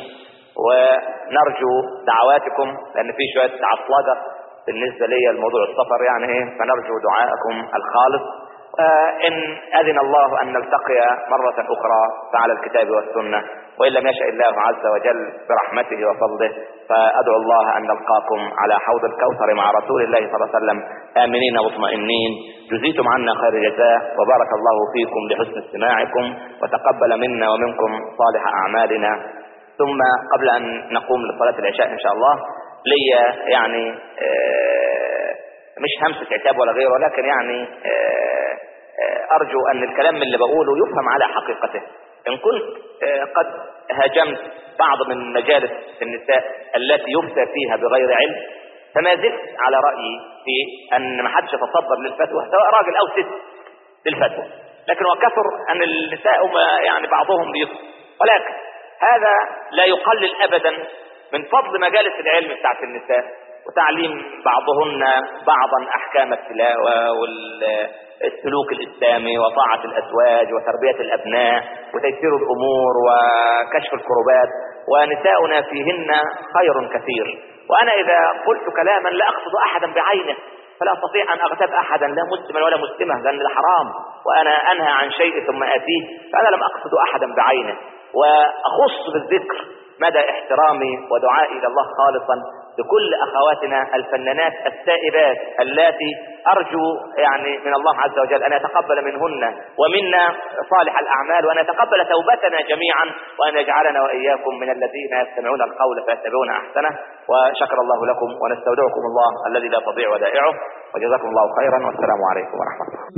ونرجو دعواتكم لان في شويه عصلجه بالنسبه لي الموضوع السفر يعني ايه فنرجو دعاءكم الخالص وإن أذن الله أن نلتقي مرة أخرى فعلى الكتاب والسنة وإن لم يشاء الله عز وجل برحمته وفضله فأدعو الله أن نلقاكم على حوض الكوثر مع رسول الله صلى الله عليه وسلم آمنين مطمئنين جزيتم عنا خير الجزاء وبارك الله فيكم لحسن استماعكم وتقبل منا ومنكم صالح أعمالنا ثم قبل أن نقوم لصلاة العشاء إن شاء الله لي يعني آه، مش همسة عتاب ولا غيره ولكن يعني آه، آه، أرجو أن الكلام اللي بقوله يفهم على حقيقته إن كنت قد هاجمت بعض من مجالس النساء التي يفتى فيها بغير علم فما زلت على رأيي في أن ما حدش يتصدر للفتوى سواء راجل أو ست للفتوى لكن وكثر أن النساء يعني بعضهم بيصف ولكن هذا لا يقلل أبدا من فضل مجالس العلم بتاعت النساء وتعليم بعضهن بعضا أحكام التلاوة والسلوك الإسلامي وطاعة الأزواج وتربية الأبناء وتيسير الأمور وكشف الكربات ونساؤنا فيهن خير كثير وأنا إذا قلت كلاما لا أقصد أحدا بعينه فلا أستطيع أن أغتاب أحدا لا مسلما ولا مسلمة لأن ده حرام وأنا أنهى عن شيء ثم آتيه فأنا لم أقصد أحدا بعينه وأخص بالذكر مدى احترامي ودعائي إلى الله خالصا لكل أخواتنا الفنانات السائبات اللاتي أرجو يعني من الله عز وجل أن يتقبل منهن ومنا صالح الأعمال وأن يتقبل توبتنا جميعا وأن يجعلنا وإياكم من الذين يستمعون القول فيتبعون أحسنه وشكر الله لكم ونستودعكم الله الذي لا تضيع ودائعه وجزاكم الله خيرا والسلام عليكم ورحمة الله